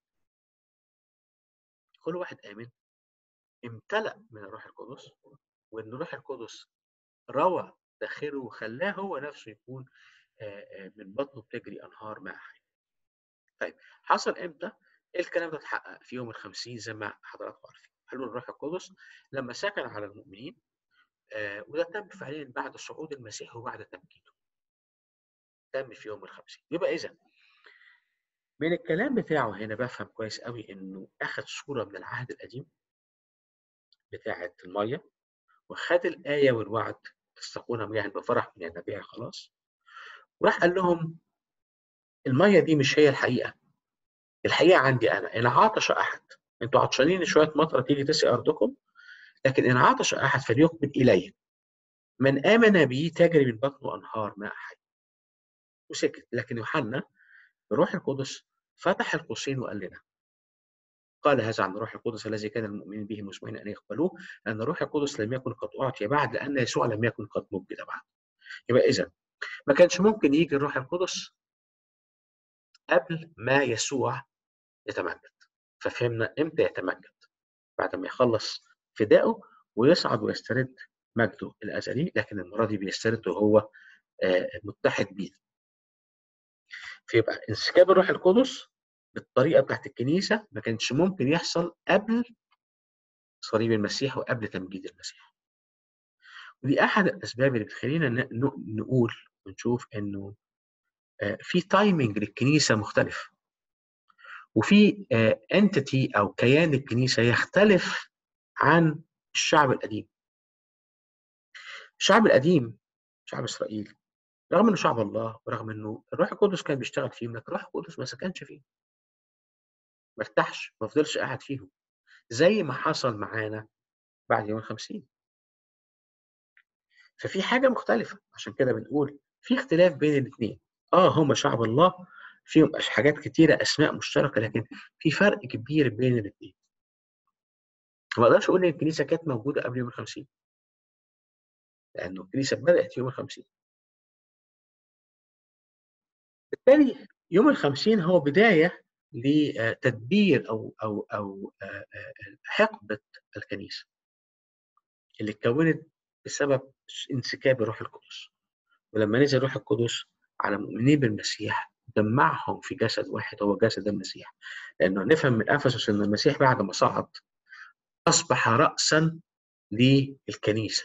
كل واحد امن امتلأ من الروح القدس وان الروح القدس روى داخله وخلاه هو نفسه يكون من بطنه بتجري انهار ماء حي. طيب حصل امتى؟ الكلام ده اتحقق في يوم الخمسين زي ما حضراتكم عارفين. حلول الروح القدس لما سكن على المؤمنين آه وده تم فعليا بعد صعود المسيح وبعد تمجيده. تم في يوم الخمسين. يبقى اذا من الكلام بتاعه هنا بفهم كويس قوي انه اخذ صوره من العهد القديم بتاعه الميه وخد الايه والوعد تستقون مياه بفرح من ينابيع خلاص وراح قال لهم الميه دي مش هي الحقيقه الحقيقه عندي انا ان عطش احد انتوا عطشانين شويه مطره تيجي تسقي ارضكم لكن ان عطش احد فليقبل الي من امن بي تجري من بطنه انهار ماء حي وسكت لكن يوحنا الروح القدس فتح القوسين وقال لنا قال هذا عن الروح القدس الذي كان المؤمنين به مسمعين ان يقبلوه ان الروح القدس لم يكن قد اعطي بعد لان يسوع لم يكن قد مجد بعد يبقى اذا ما كانش ممكن يجي الروح القدس قبل ما يسوع يتمجد ففهمنا امتى يتمجد بعد ما يخلص فدائه ويصعد ويسترد مجده الازلي لكن المره دي بيسترد وهو متحد بيه فيبقى انسكاب الروح القدس بالطريقه بتاعت الكنيسه ما كانش ممكن يحصل قبل صليب المسيح وقبل تمجيد المسيح ودي احد الاسباب اللي بتخلينا نقول ونشوف انه في تايمنج للكنيسه مختلف وفي انتيتي او كيان الكنيسه يختلف عن الشعب القديم الشعب القديم شعب اسرائيل رغم انه شعب الله ورغم انه الروح القدس كان بيشتغل فيهم لكن الروح القدس ما سكنش فيهم ما ارتاحش ما فضلش قاعد فيهم زي ما حصل معانا بعد يوم الخمسين ففي حاجه مختلفه عشان كده بنقول في اختلاف بين الاثنين اه هم شعب الله فيهم حاجات كتيره اسماء مشتركه لكن في فرق كبير بين الاثنين ما اقدرش اقول ان الكنيسه كانت موجوده قبل يوم الخمسين لانه الكنيسه بدات يوم الخمسين بالتالي يوم الخمسين هو بدايه لتدبير او او او حقبه الكنيسه اللي اتكونت بسبب انسكاب الروح القدس ولما نزل الروح القدس على مؤمنين بالمسيح جمعهم في جسد واحد هو جسد المسيح لانه نفهم من افسس ان المسيح بعد ما صعد اصبح راسا للكنيسه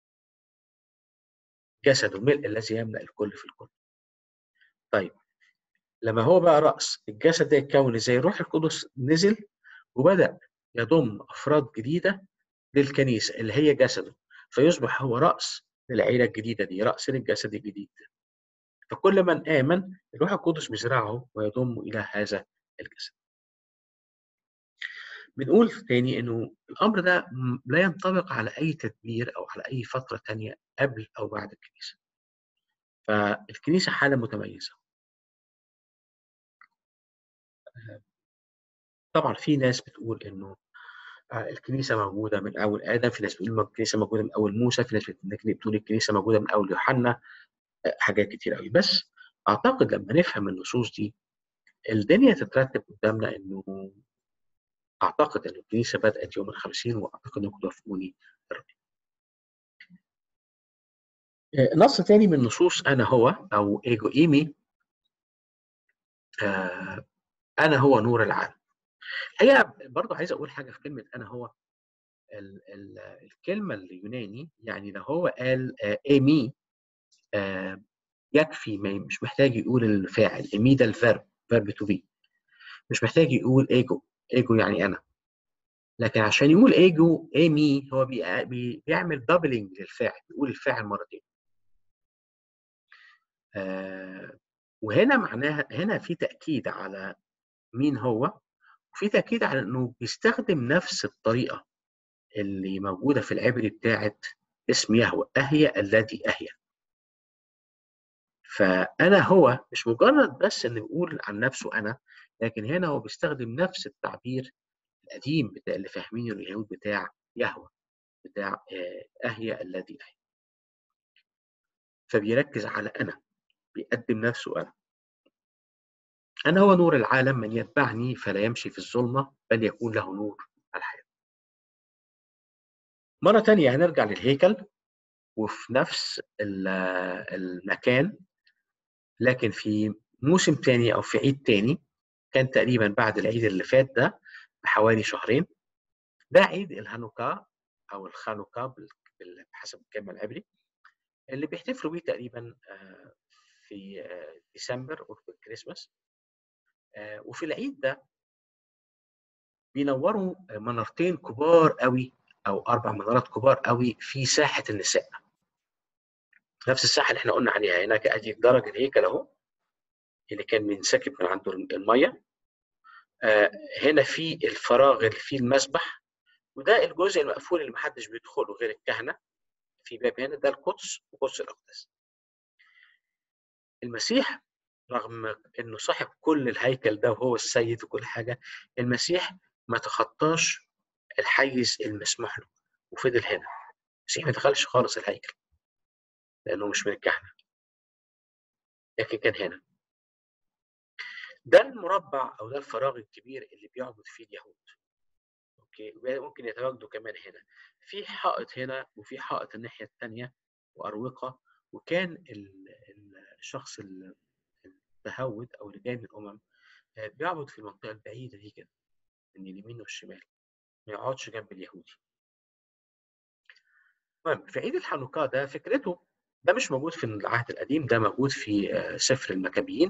جسد الملء الذي يملا الكل في الكل طيب لما هو بقى راس الجسد ده يتكون ازاي الروح القدس نزل وبدا يضم افراد جديده للكنيسه اللي هي جسده فيصبح هو راس للعيله الجديده دي راس للجسد الجديد فكل من امن الروح القدس بيزرعه ويضمه الى هذا الجسد بنقول تاني انه الامر ده لا ينطبق على اي تدبير او على اي فتره تانية قبل او بعد الكنيسه فالكنيسه حاله متميزه طبعا في ناس بتقول انه الكنيسه موجوده من اول ادم في ناس بتقول الكنيسه موجوده من اول موسى في ناس بتقول الكنيسه موجوده من اول يوحنا حاجات كتير قوي بس اعتقد لما نفهم النصوص دي الدنيا تترتب قدامنا انه اعتقد ان الكنيسه بدات يوم الخمسين واعتقد انكم توافقوني نص تاني من نصوص انا هو او ايجو ايمي آه انا هو نور العالم هي برضه عايز اقول حاجه في كلمه انا هو ال ال الكلمه اليوناني يعني لو هو قال آه ايمي آه يكفي مش محتاج يقول الفاعل ايمي ده الفيرب فيرب تو بي مش محتاج يقول ايجو ايجو يعني انا لكن عشان يقول ايجو ايمي هو بي بي بيعمل دبلنج للفاعل بيقول الفاعل مرتين آه وهنا معناها هنا في تاكيد على مين هو وفي تاكيد على انه بيستخدم نفس الطريقه اللي موجوده في العبري بتاعت اسم يهوه اهيا الذي اهيا فانا هو مش مجرد بس انه بيقول عن نفسه انا لكن هنا هو بيستخدم نفس التعبير القديم بتاع اللي فاهمينه اليهود بتاع يهوه بتاع اهيا الذي اهيا فبيركز على انا بيقدم نفسه انا أنا هو نور العالم من يتبعني فلا يمشي في الظلمة بل يكون له نور الحياة مرة تانية هنرجع للهيكل وفي نفس المكان لكن في موسم تاني أو في عيد تاني كان تقريبا بعد العيد اللي فات ده بحوالي شهرين ده عيد الهانوكا أو الخانوكا بحسب الكلمة العبري اللي بيحتفلوا بيه تقريبا في ديسمبر قرب الكريسماس وفي العيد ده بينوروا منارتين كبار قوي او اربع منارات كبار قوي في ساحه النساء نفس الساحه اللي احنا قلنا عليها هناك ادي درج الهيكل اهو اللي كان بينسكب من عنده الميه هنا في الفراغ اللي فيه المسبح وده الجزء المقفول اللي محدش بيدخله غير الكهنه في باب هنا ده القدس وقدس الاقداس المسيح رغم انه صاحب كل الهيكل ده وهو السيد وكل حاجه المسيح ما تخطاش الحيز المسموح له وفضل هنا المسيح ما دخلش خالص الهيكل لانه مش من الكهنه لكن كان هنا ده المربع او ده الفراغ الكبير اللي بيعبد فيه اليهود اوكي ممكن يتواجدوا كمان هنا في حائط هنا وفي حائط الناحيه الثانيه واروقه وكان الشخص المتهود او اللي جاي من الامم بيعبد في المنطقه البعيده دي كده من اليمين والشمال ما يقعدش جنب اليهودي المهم في عيد الحنوكا ده فكرته ده مش موجود في العهد القديم ده موجود في سفر المكابيين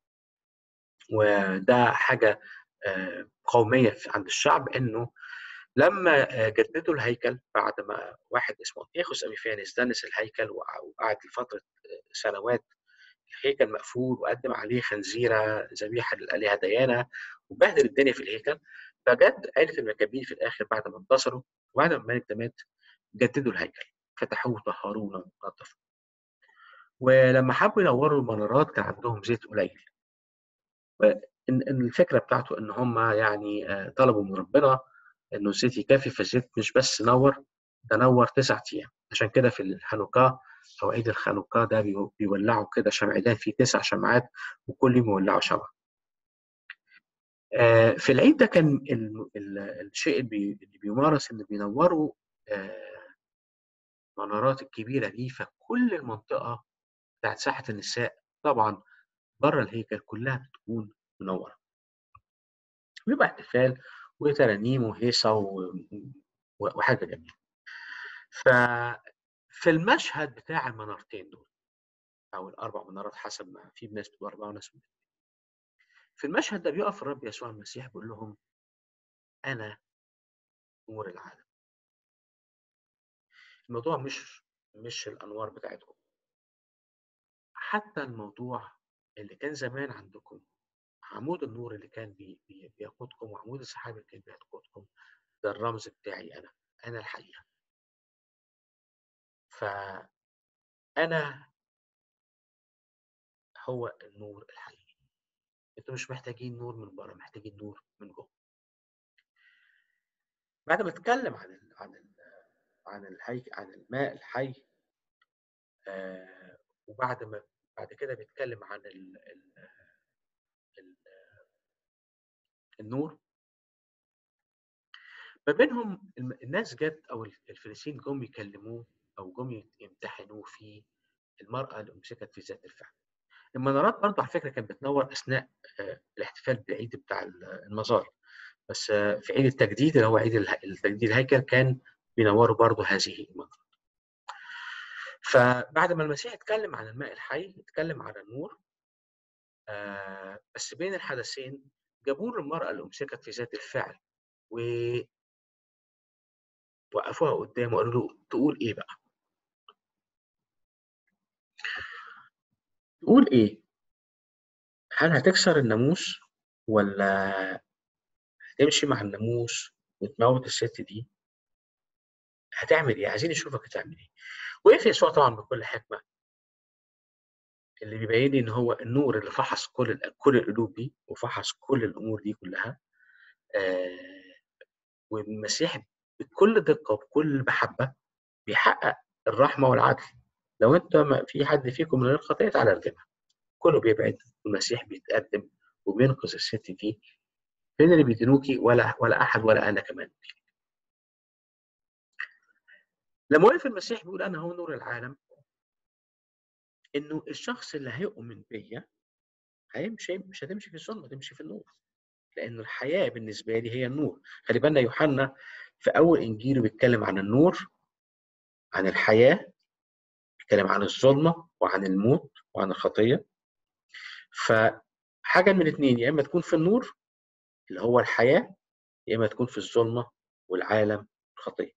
وده حاجه قوميه عند الشعب انه لما جددوا الهيكل بعد ما واحد اسمه انتيخوس اميفانس دنس الهيكل وقعد لفتره سنوات الهيكل مقفول وقدم عليه خنزيره ذبيحه للالهه ديانا وبهدل الدنيا في الهيكل فجد عائله المكابين في الاخر بعد ما انتصروا وبعد ما الملك ده مات جددوا الهيكل فتحوه طهروه ونظفوه ولما حبوا ينوروا المنارات كان عندهم زيت قليل الفكره بتاعته ان هم يعني طلبوا من ربنا انه الزيت يكفي فالزيت مش بس نور ده نور تسعة ايام عشان كده في الخانوكا او عيد الخانوكا ده بيولعوا كده شمعدان فيه تسع شمعات وكل يوم يولعوا شمعة آه في العيد ده كان ال ال الشيء اللي بيمارس ان بينوروا آه المنارات الكبيره دي فكل المنطقه بتاعت ساحه النساء طبعا بره الهيكل كلها بتكون منوره بيبقى احتفال وترانيم وهيصه وحاجه جميله ففي المشهد بتاع المنارتين دول او الاربع منارات حسب ما في ناس بتقول اربعه وناس بتقول في المشهد ده بيقف الرب يسوع المسيح بيقول لهم انا نور العالم الموضوع مش مش الانوار بتاعتكم حتى الموضوع اللي كان زمان عندكم عمود النور اللي كان بي بي بيقودكم وعمود السحاب اللي كان بيقودكم ده الرمز بتاعي انا انا الحقيقه فانا هو النور الحقيقي انتوا مش محتاجين نور من بره محتاجين نور من جوه بعد ما اتكلم عن ال عن ال عن الحي عن الماء الحي آه وبعد ما بعد كده بيتكلم عن ال ال ال النور ما بينهم الناس جت او الفريسيين جم يكلموه او جم يمتحنوه في المراه اللي امسكت في ذات الفعل المنارات برضه على فكره كانت بتنور اثناء الاحتفال بالعيد بتاع المزار بس في عيد التجديد اللي هو عيد التجديد الهيكل كان بينوروا برضه هذه المنارات فبعد ما المسيح اتكلم عن الماء الحي اتكلم عن النور آه بس بين الحدثين جابوا له المرأة اللي أمسكت في ذات الفعل و وقفوها قدامه وقالوا له تقول إيه بقى؟ تقول إيه؟ هل هتكسر الناموس ولا هتمشي مع الناموس وتموت الست دي؟ هتعمل إيه؟ عايزين نشوفك هتعمل إيه؟ وقف يسوع طبعا بكل حكمة اللي بيبين لي ان هو النور اللي فحص كل كل القلوب دي وفحص كل الامور دي كلها آه والمسيح بكل دقه وبكل محبه بيحقق الرحمه والعدل لو انت ما في حد فيكم من غير خطيه تعالى ارجمها كله بيبعد والمسيح بيتقدم وبينقذ الست دي فين اللي بيدينوكي ولا ولا احد ولا انا كمان لما وقف المسيح بيقول انا هو نور العالم انه الشخص اللي هيؤمن بيا هيمشي مش هتمشي في الظلمه تمشي في النور لانه الحياه بالنسبه لي هي النور خلي بالنا يوحنا في اول انجيله بيتكلم عن النور عن الحياه بيتكلم عن الظلمه وعن الموت وعن الخطيه فحاجه من الاثنين يا اما تكون في النور اللي هو الحياه يا اما تكون في الظلمه والعالم الخطيه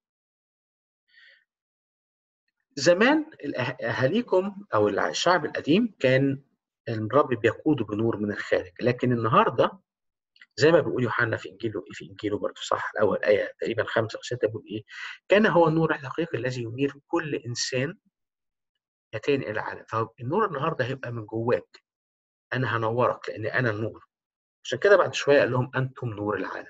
زمان اهاليكم او الشعب القديم كان الرب بيقوده بنور من الخارج لكن النهارده زي ما بيقول يوحنا في انجيله في انجيله برضه صح الاول ايه تقريبا خمسه او سته بيقول ايه؟ كان هو النور الحقيقي الذي ينير كل انسان يتين الى العالم فالنور النهارده هيبقى من جواك انا هنورك لان انا النور عشان كده بعد شويه قال لهم انتم نور العالم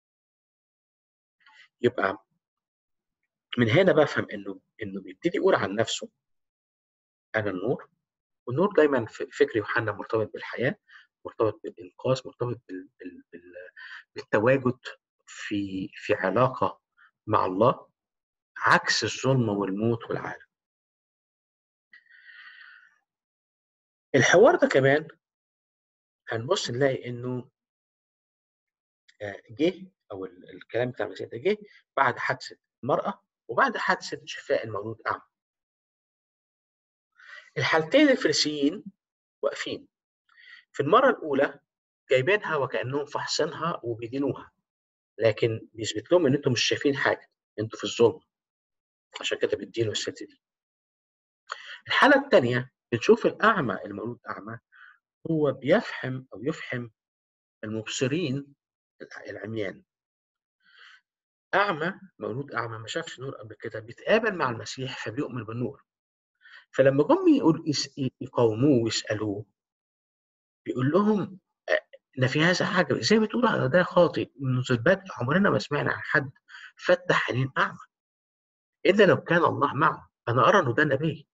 يبقى من هنا بفهم انه انه بيبتدي يقول عن نفسه انا النور والنور دايما في فكر يوحنا مرتبط بالحياه مرتبط بالانقاذ مرتبط بال بال بال بالتواجد في في علاقه مع الله عكس الظلمه والموت والعالم الحوار ده كمان هنبص نلاقي انه جه او الكلام بتاع المسيح ده جه بعد حادثه المراه وبعد حادثة شفاء المولود أعمى. الحالتين الفريسيين واقفين. في المرة الأولى جايبينها وكأنهم فحصينها وبيدينوها. لكن بيثبت لهم إن أنتم مش شايفين حاجة، أنتوا في الظلم. عشان كده بيدينوا الست دي. الحالة الثانية بنشوف الأعمى المولود أعمى هو بيفهم أو يفهم المبصرين العميان أعمى مولود أعمى ما شافش نور قبل كده بيتقابل مع المسيح فبيؤمن بالنور فلما جم يقول يقاوموه ويسألوه بيقول لهم ان في هذا حاجه زي ما تقول ده خاطئ منذ البدء عمرنا ما سمعنا عن حد فتح عينين اعمى الا لو كان الله معه انا ارى انه ده نبي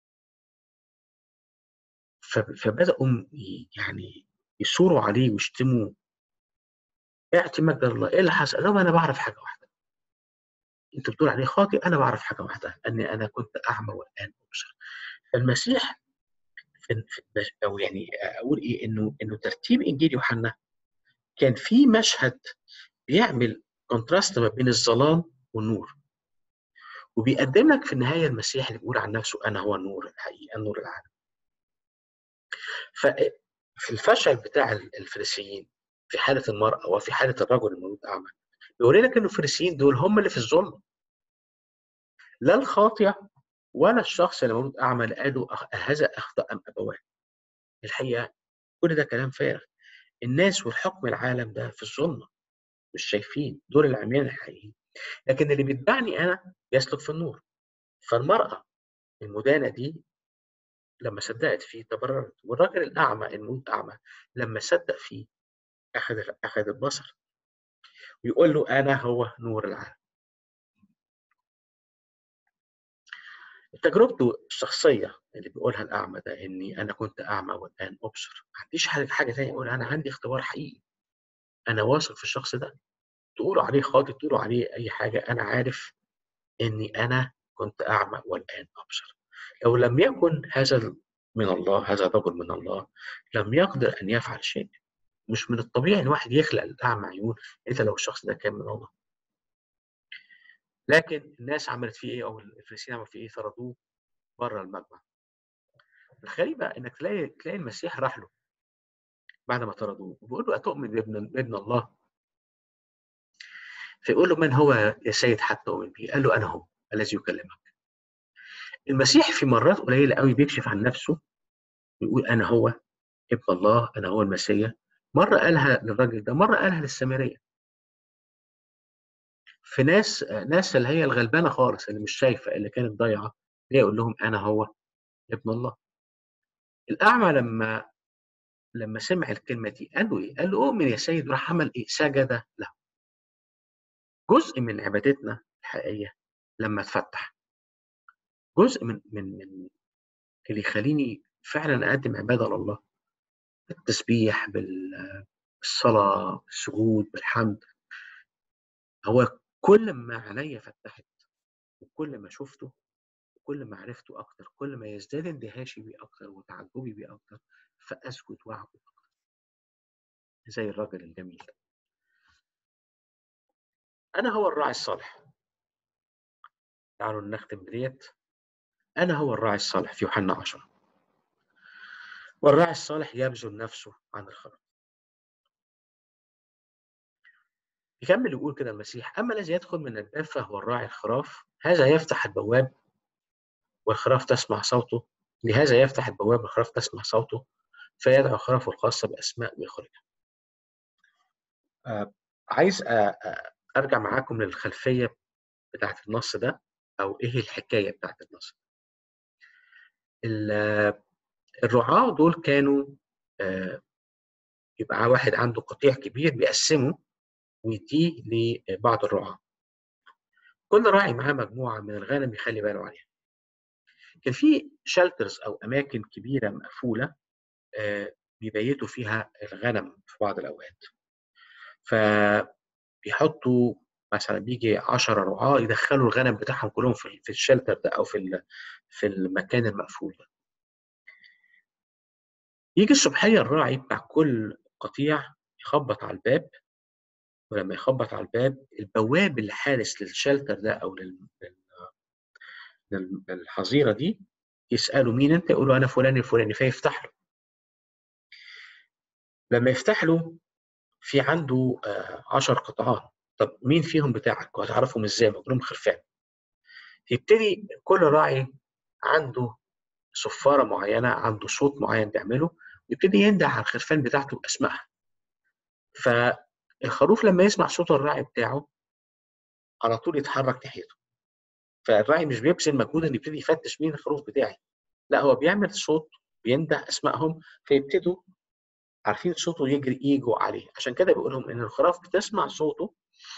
فبداوا يعني يثوروا عليه ويشتموه اعطي مجد الله ايه اللي حصل؟ لهم انا بعرف حاجه واحده انت بتقول عليه خاطئ انا بعرف حاجه واحده اني انا كنت اعمى والان ابصر فالمسيح او يعني اقول ايه انه انه ترتيب انجيل يوحنا كان في مشهد بيعمل كونتراست ما بين الظلام والنور وبيقدم لك في النهايه المسيح اللي بيقول عن نفسه انا هو النور الحقيقي النور العالم ففي الفشل بتاع الفريسيين في حاله المراه وفي حاله الرجل المولود اعمى بيوري لك ان الفريسيين دول هم اللي في الظلم لا الخاطئ ولا الشخص اللي مولود اعمى قالوا هذا اخطا ام ابواه الحقيقه كل ده كلام فارغ الناس والحكم العالم ده في الظلمه مش شايفين دول العميان الحقيقيين لكن اللي بيتبعني انا يسلك في النور فالمراه المدانه دي لما صدقت فيه تبررت والراجل الاعمى المولود اعمى لما صدق فيه اخذ اخذ البصر ويقول له انا هو نور العالم تجربته الشخصية اللي بيقولها الأعمى ده إني أنا كنت أعمى والآن أبصر، ما عنديش حاجة حاجة تانية أقول أنا عندي اختبار حقيقي. أنا واثق في الشخص ده. تقولوا عليه خاطئ تقولوا عليه أي حاجة أنا عارف إني أنا كنت أعمى والآن أبصر. لو لم يكن هذا من الله هذا رجل من الله لم يقدر أن يفعل شيء. مش من الطبيعي إن واحد يخلق الأعمى عيون إلا لو الشخص ده كان من الله. لكن الناس عملت فيه ايه او الفريسيين عملوا فيه ايه طردوه بره المجمع الغريبة انك تلاقي تلاقي المسيح راح له بعد ما طردوه وبيقول له اتؤمن بابن ابن الله فيقول له من هو يا سيد حتى اؤمن به قال له انا هو الذي يكلمك المسيح في مرات قليله قوي بيكشف عن نفسه ويقول انا هو ابن الله انا هو المسيح مره قالها للراجل ده مره قالها للسامريه في ناس ناس اللي هي الغلبانه خالص اللي مش شايفه اللي كانت ضايعه ليه يقول لهم انا هو ابن الله الاعمى لما لما سمع الكلمه دي قال له ايه؟ قال له اؤمن يا سيد راح عمل ايه؟ سجد له. جزء من عبادتنا الحقيقيه لما اتفتح جزء من من من اللي يخليني فعلا اقدم عباده لله بالتسبيح بالصلاه بالسجود بالحمد هو كل ما عينيا فتحت وكل ما شفته وكل ما عرفته أكتر كل ما يزداد اندهاشي بيه أكتر وتعجبي بيه أكتر فأسجد وأعبد أكتر زي الراجل الجميل أنا هو الراعي الصالح تعالوا نختم بديت أنا هو الراعي الصالح في يوحنا 10 والراعي الصالح يبذل نفسه عن الخراب يكمل يقول كده المسيح أما الذي يدخل من الباب فهو الراعي الخراف هذا يفتح البواب والخراف تسمع صوته لهذا يفتح البواب والخراف تسمع صوته فيدعو خرافه الخاصة بأسماء ويخرجها آه عايز آه أرجع معاكم للخلفية بتاعت النص ده أو إيه الحكاية بتاعت النص الرعاة دول كانوا آه يبقى واحد عنده قطيع كبير بيقسمه ويديه لبعض الرعاة كل راعي معاه مجموعة من الغنم يخلي باله عليها كان في شلترز أو أماكن كبيرة مقفولة بيبيتوا فيها الغنم في بعض الأوقات فبيحطوا مثلا بيجي 10 رعاة يدخلوا الغنم بتاعهم كلهم في في الشلتر ده أو في في المكان المقفول ده يجي الصبحية الراعي بتاع كل قطيع يخبط على الباب ولما يخبط على الباب البواب اللي حارس للشلتر ده او للحظيره دي يسالوا مين انت يقولوا انا فلان الفلاني فيفتح له لما يفتح له في عنده عشر قطعان طب مين فيهم بتاعك وهتعرفهم ازاي مجنون خرفان يبتدي كل راعي عنده صفاره معينه عنده صوت معين بيعمله يبتدي ينده على الخرفان بتاعته باسمائها ف الخروف لما يسمع صوت الراعي بتاعه على طول يتحرك ناحيته فالراعي مش بيبذل مجهود ان يبتدي يفتش مين الخروف بتاعي لا هو بيعمل صوت بينده اسمائهم فيبتدوا عارفين صوته يجري يجوا عليه عشان كده بيقول لهم ان الخراف بتسمع صوته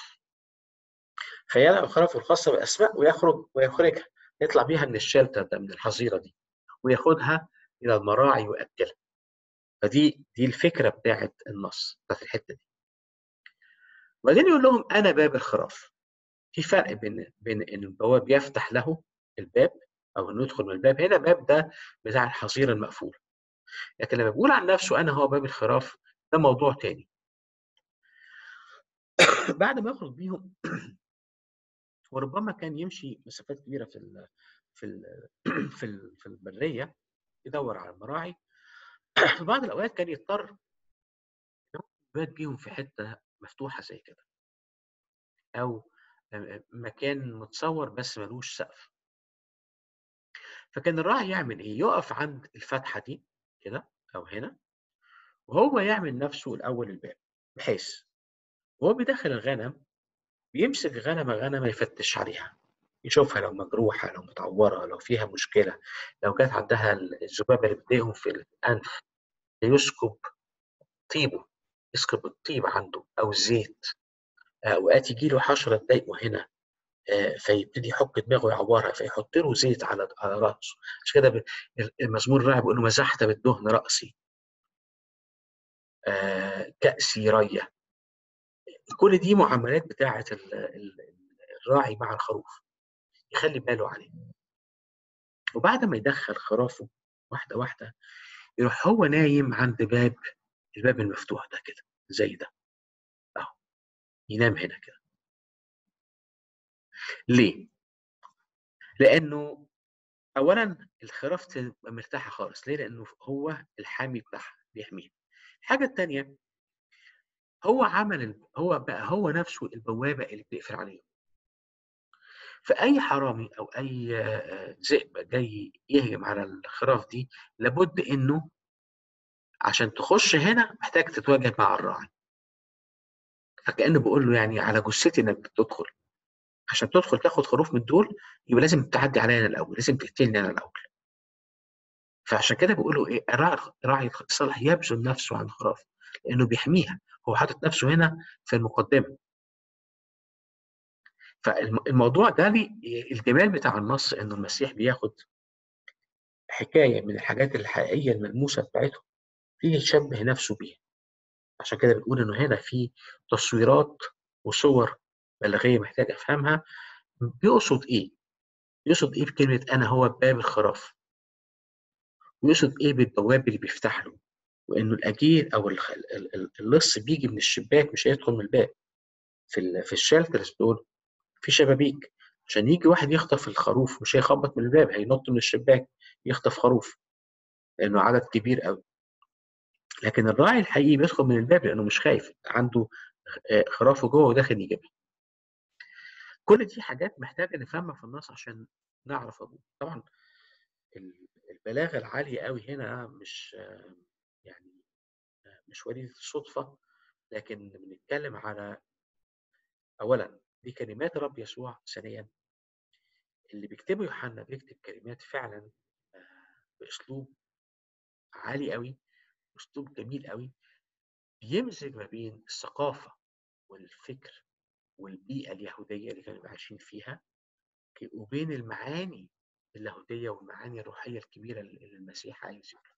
فيدع الخراف الخاصه بالاسماء ويخرج ويخرجها يطلع بيها من الشلتر ده من الحظيره دي وياخدها الى المراعي وياكلها فدي دي الفكره بتاعت النص بتاعت الحته دي وبعدين يقول لهم انا باب الخراف في فرق بين بين ان البواب يفتح له الباب او انه يدخل من الباب هنا باب ده بتاع الحظيره المقفول لكن لما بيقول عن نفسه انا هو باب الخراف ده موضوع تاني بعد ما يخرج بيهم وربما كان يمشي مسافات كبيره في ال في ال في ال في البريه يدور على المراعي في بعض الاوقات كان يضطر يبات بيهم في حته مفتوحه زي كده او مكان متصور بس ملوش سقف فكان الراعي يعمل ايه يقف عند الفتحه دي كده او هنا وهو يعمل نفسه الاول الباب بحيث وهو بيدخل الغنم بيمسك غنمه غنمه يفتش عليها يشوفها لو مجروحه لو متعوره لو فيها مشكله لو كانت عندها الذبابه اللي بتضايقهم في الانف يسكب طيبه يسكب الطيب عنده او الزيت اوقات يجي له حشره تضايقه هنا فيبتدي يحك دماغه يعورها فيحط له زيت على على راسه عشان كده المزمور الراعي بيقول له مسحت بالدهن راسي كاسي ريه كل دي معاملات بتاعه الراعي مع الخروف يخلي باله عليه وبعد ما يدخل خرافه واحده واحده يروح هو نايم عند باب الباب المفتوح ده كده زي ده اهو ينام هنا كده ليه؟ لأنه أولا الخراف تبقى مرتاحة خالص، ليه؟ لأنه هو الحامي بتاعها بيحميها. الحاجة التانية هو عمل هو بقى هو نفسه البوابة اللي بتقفل عليهم. فأي حرامي أو أي ذئب جاي يهجم على الخراف دي لابد إنه عشان تخش هنا محتاج تتواجه مع الراعي. فكأنه بيقول له يعني على جثتي إنك تدخل. عشان تدخل تاخد خروف من دول يبقى لازم تعدي عليا انا الاول لازم تقتلني انا الاول فعشان كده بيقولوا ايه راعي الصالح يبذل نفسه عن الخراف لانه بيحميها هو حاطط نفسه هنا في المقدمه فالموضوع ده لي الجمال بتاع النص انه المسيح بياخد حكايه من الحاجات الحقيقيه الملموسه بتاعته فيه يشبه نفسه بيها عشان كده بنقول انه هنا في تصويرات وصور بلاغيه محتاج افهمها بيقصد ايه؟ يقصد ايه بكلمه انا هو باب الخراف؟ ويقصد ايه بالبواب اللي بيفتح له؟ وانه الاجير او اللص بيجي من الشباك مش هيدخل من الباب. في في الشلترز دول في شبابيك عشان يجي واحد يخطف الخروف مش هيخبط من الباب هينط من الشباك يخطف خروف لانه عدد كبير قوي. لكن الراعي الحقيقي بيدخل من الباب لانه مش خايف عنده خرافه جوه وداخل يجيبها. كل دي حاجات محتاجه نفهمها في النص عشان نعرف ابوه طبعا البلاغه العاليه قوي هنا مش يعني مش وليده الصدفه لكن بنتكلم على اولا دي كلمات الرب يسوع ثانيا اللي بيكتبه يوحنا بيكتب كلمات فعلا باسلوب عالي قوي اسلوب جميل قوي بيمزج ما بين الثقافه والفكر والبيئة اليهودية اللي كانوا عايشين فيها وبين المعاني اللاهوتية والمعاني الروحية الكبيرة اللي المسيح عايز يقولها.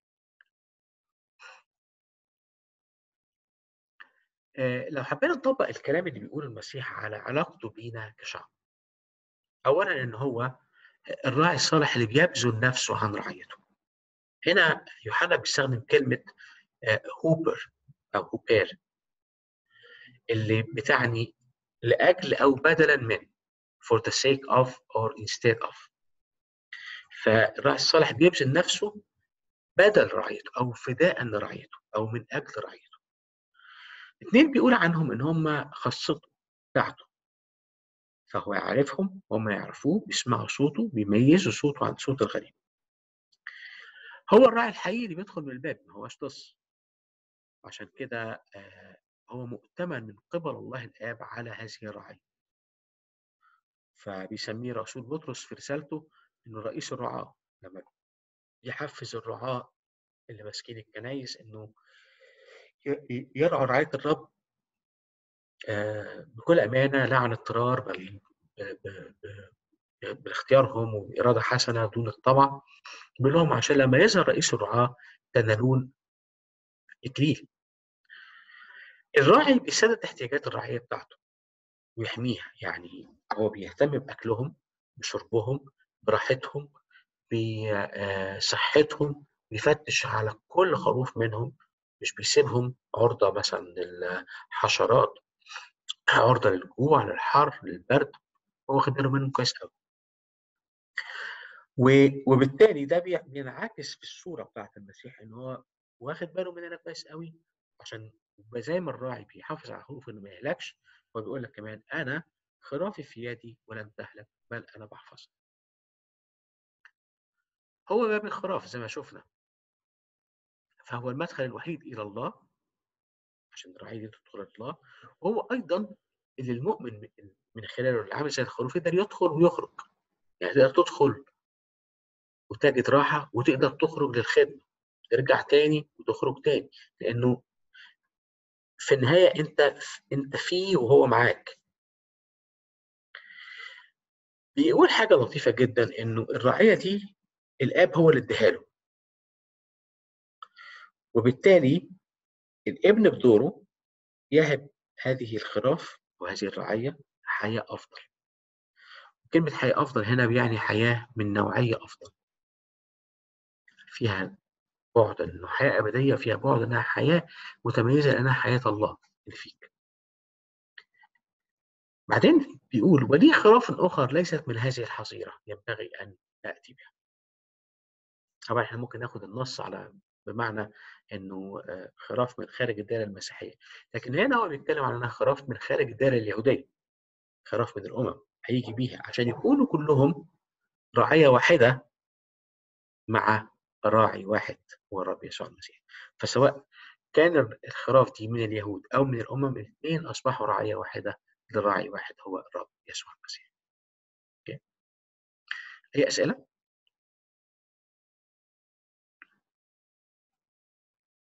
آه لو حبينا نطبق الكلام اللي بيقوله المسيح على علاقته بينا كشعب. أولا إن هو الراعي الصالح اللي بيبذل نفسه عن رعيته. هنا يوحنا بيستخدم كلمة آه هوبر أو هوبير اللي بتعني لأجل أو بدلا من for the sake of or instead of فالراعي الصالح بيبذل نفسه بدل رعيته أو فداء لرعيته أو من أجل رعيته اثنين بيقول عنهم إن هم خاصته بتاعته فهو يعرفهم وهم يعرفوه بيسمعوا صوته بيميزوا صوته عن صوت الغريب هو الراعي الحقيقي اللي بيدخل من الباب ما هوش لص عشان كده آه هو مؤتمن من قبل الله الآب على هذه الرعية فبيسميه رسول بطرس في رسالته إنه رئيس الرعاة لما يحفز الرعاة اللي ماسكين الكنايس إنه يرعوا رعاية الرب بكل أمانة لا عن اضطرار بل باختيارهم وبإرادة حسنة دون الطمع بيقول لهم عشان لما يظهر رئيس الرعاة تنالون إكليل الراعي بيسدد احتياجات الرعية بتاعته ويحميها يعني هو بيهتم بأكلهم بشربهم براحتهم بصحتهم بيفتش على كل خروف منهم مش بيسيبهم عرضة مثلا للحشرات عرضة للجوع للحر للبرد هو واخد باله منهم كويس قوي وبالتالي ده بينعكس في الصورة بتاعت المسيح ان هو واخد باله مننا كويس قوي عشان زي ما الراعي بيحافظ على خروفه انه ما يهلكش هو بيقول لك كمان انا خرافي في يدي ولن تهلك بل انا بحفظها هو باب الخراف زي ما شفنا فهو المدخل الوحيد الى الله عشان الرعيه دي تدخل الله وهو ايضا اللي المؤمن من خلاله اللي عامل زي الخروف يقدر يدخل ويخرج يعني تقدر تدخل وتجد راحه وتقدر تخرج للخدمه ترجع تاني وتخرج تاني لانه في النهايه انت انت فيه وهو معاك بيقول حاجه لطيفه جدا انه الرعيه دي الاب هو اللي اديها له وبالتالي الابن بدوره يهب هذه الخراف وهذه الرعيه حياه افضل كلمه حياه افضل هنا بيعني حياه من نوعيه افضل فيها بعد انه حياه ابديه فيها بعد انها حياه متميزه لانها حياه الله اللي فيك بعدين بيقول ولي خراف اخر ليست من هذه الحظيره ينبغي ان ناتي بها طبعا احنا ممكن ناخد النص على بمعنى انه خراف من خارج الدائره المسيحيه لكن هنا هو بيتكلم عن انها خراف من خارج الدائره اليهوديه خراف من الامم هيجي بيها عشان يكونوا كلهم رعيه واحده مع راعي واحد هو الرب يسوع المسيح فسواء كان الخراف دي من اليهود او من الامم الاثنين اصبحوا رعيه واحده لراعي واحد هو الرب يسوع المسيح. اي اسئله؟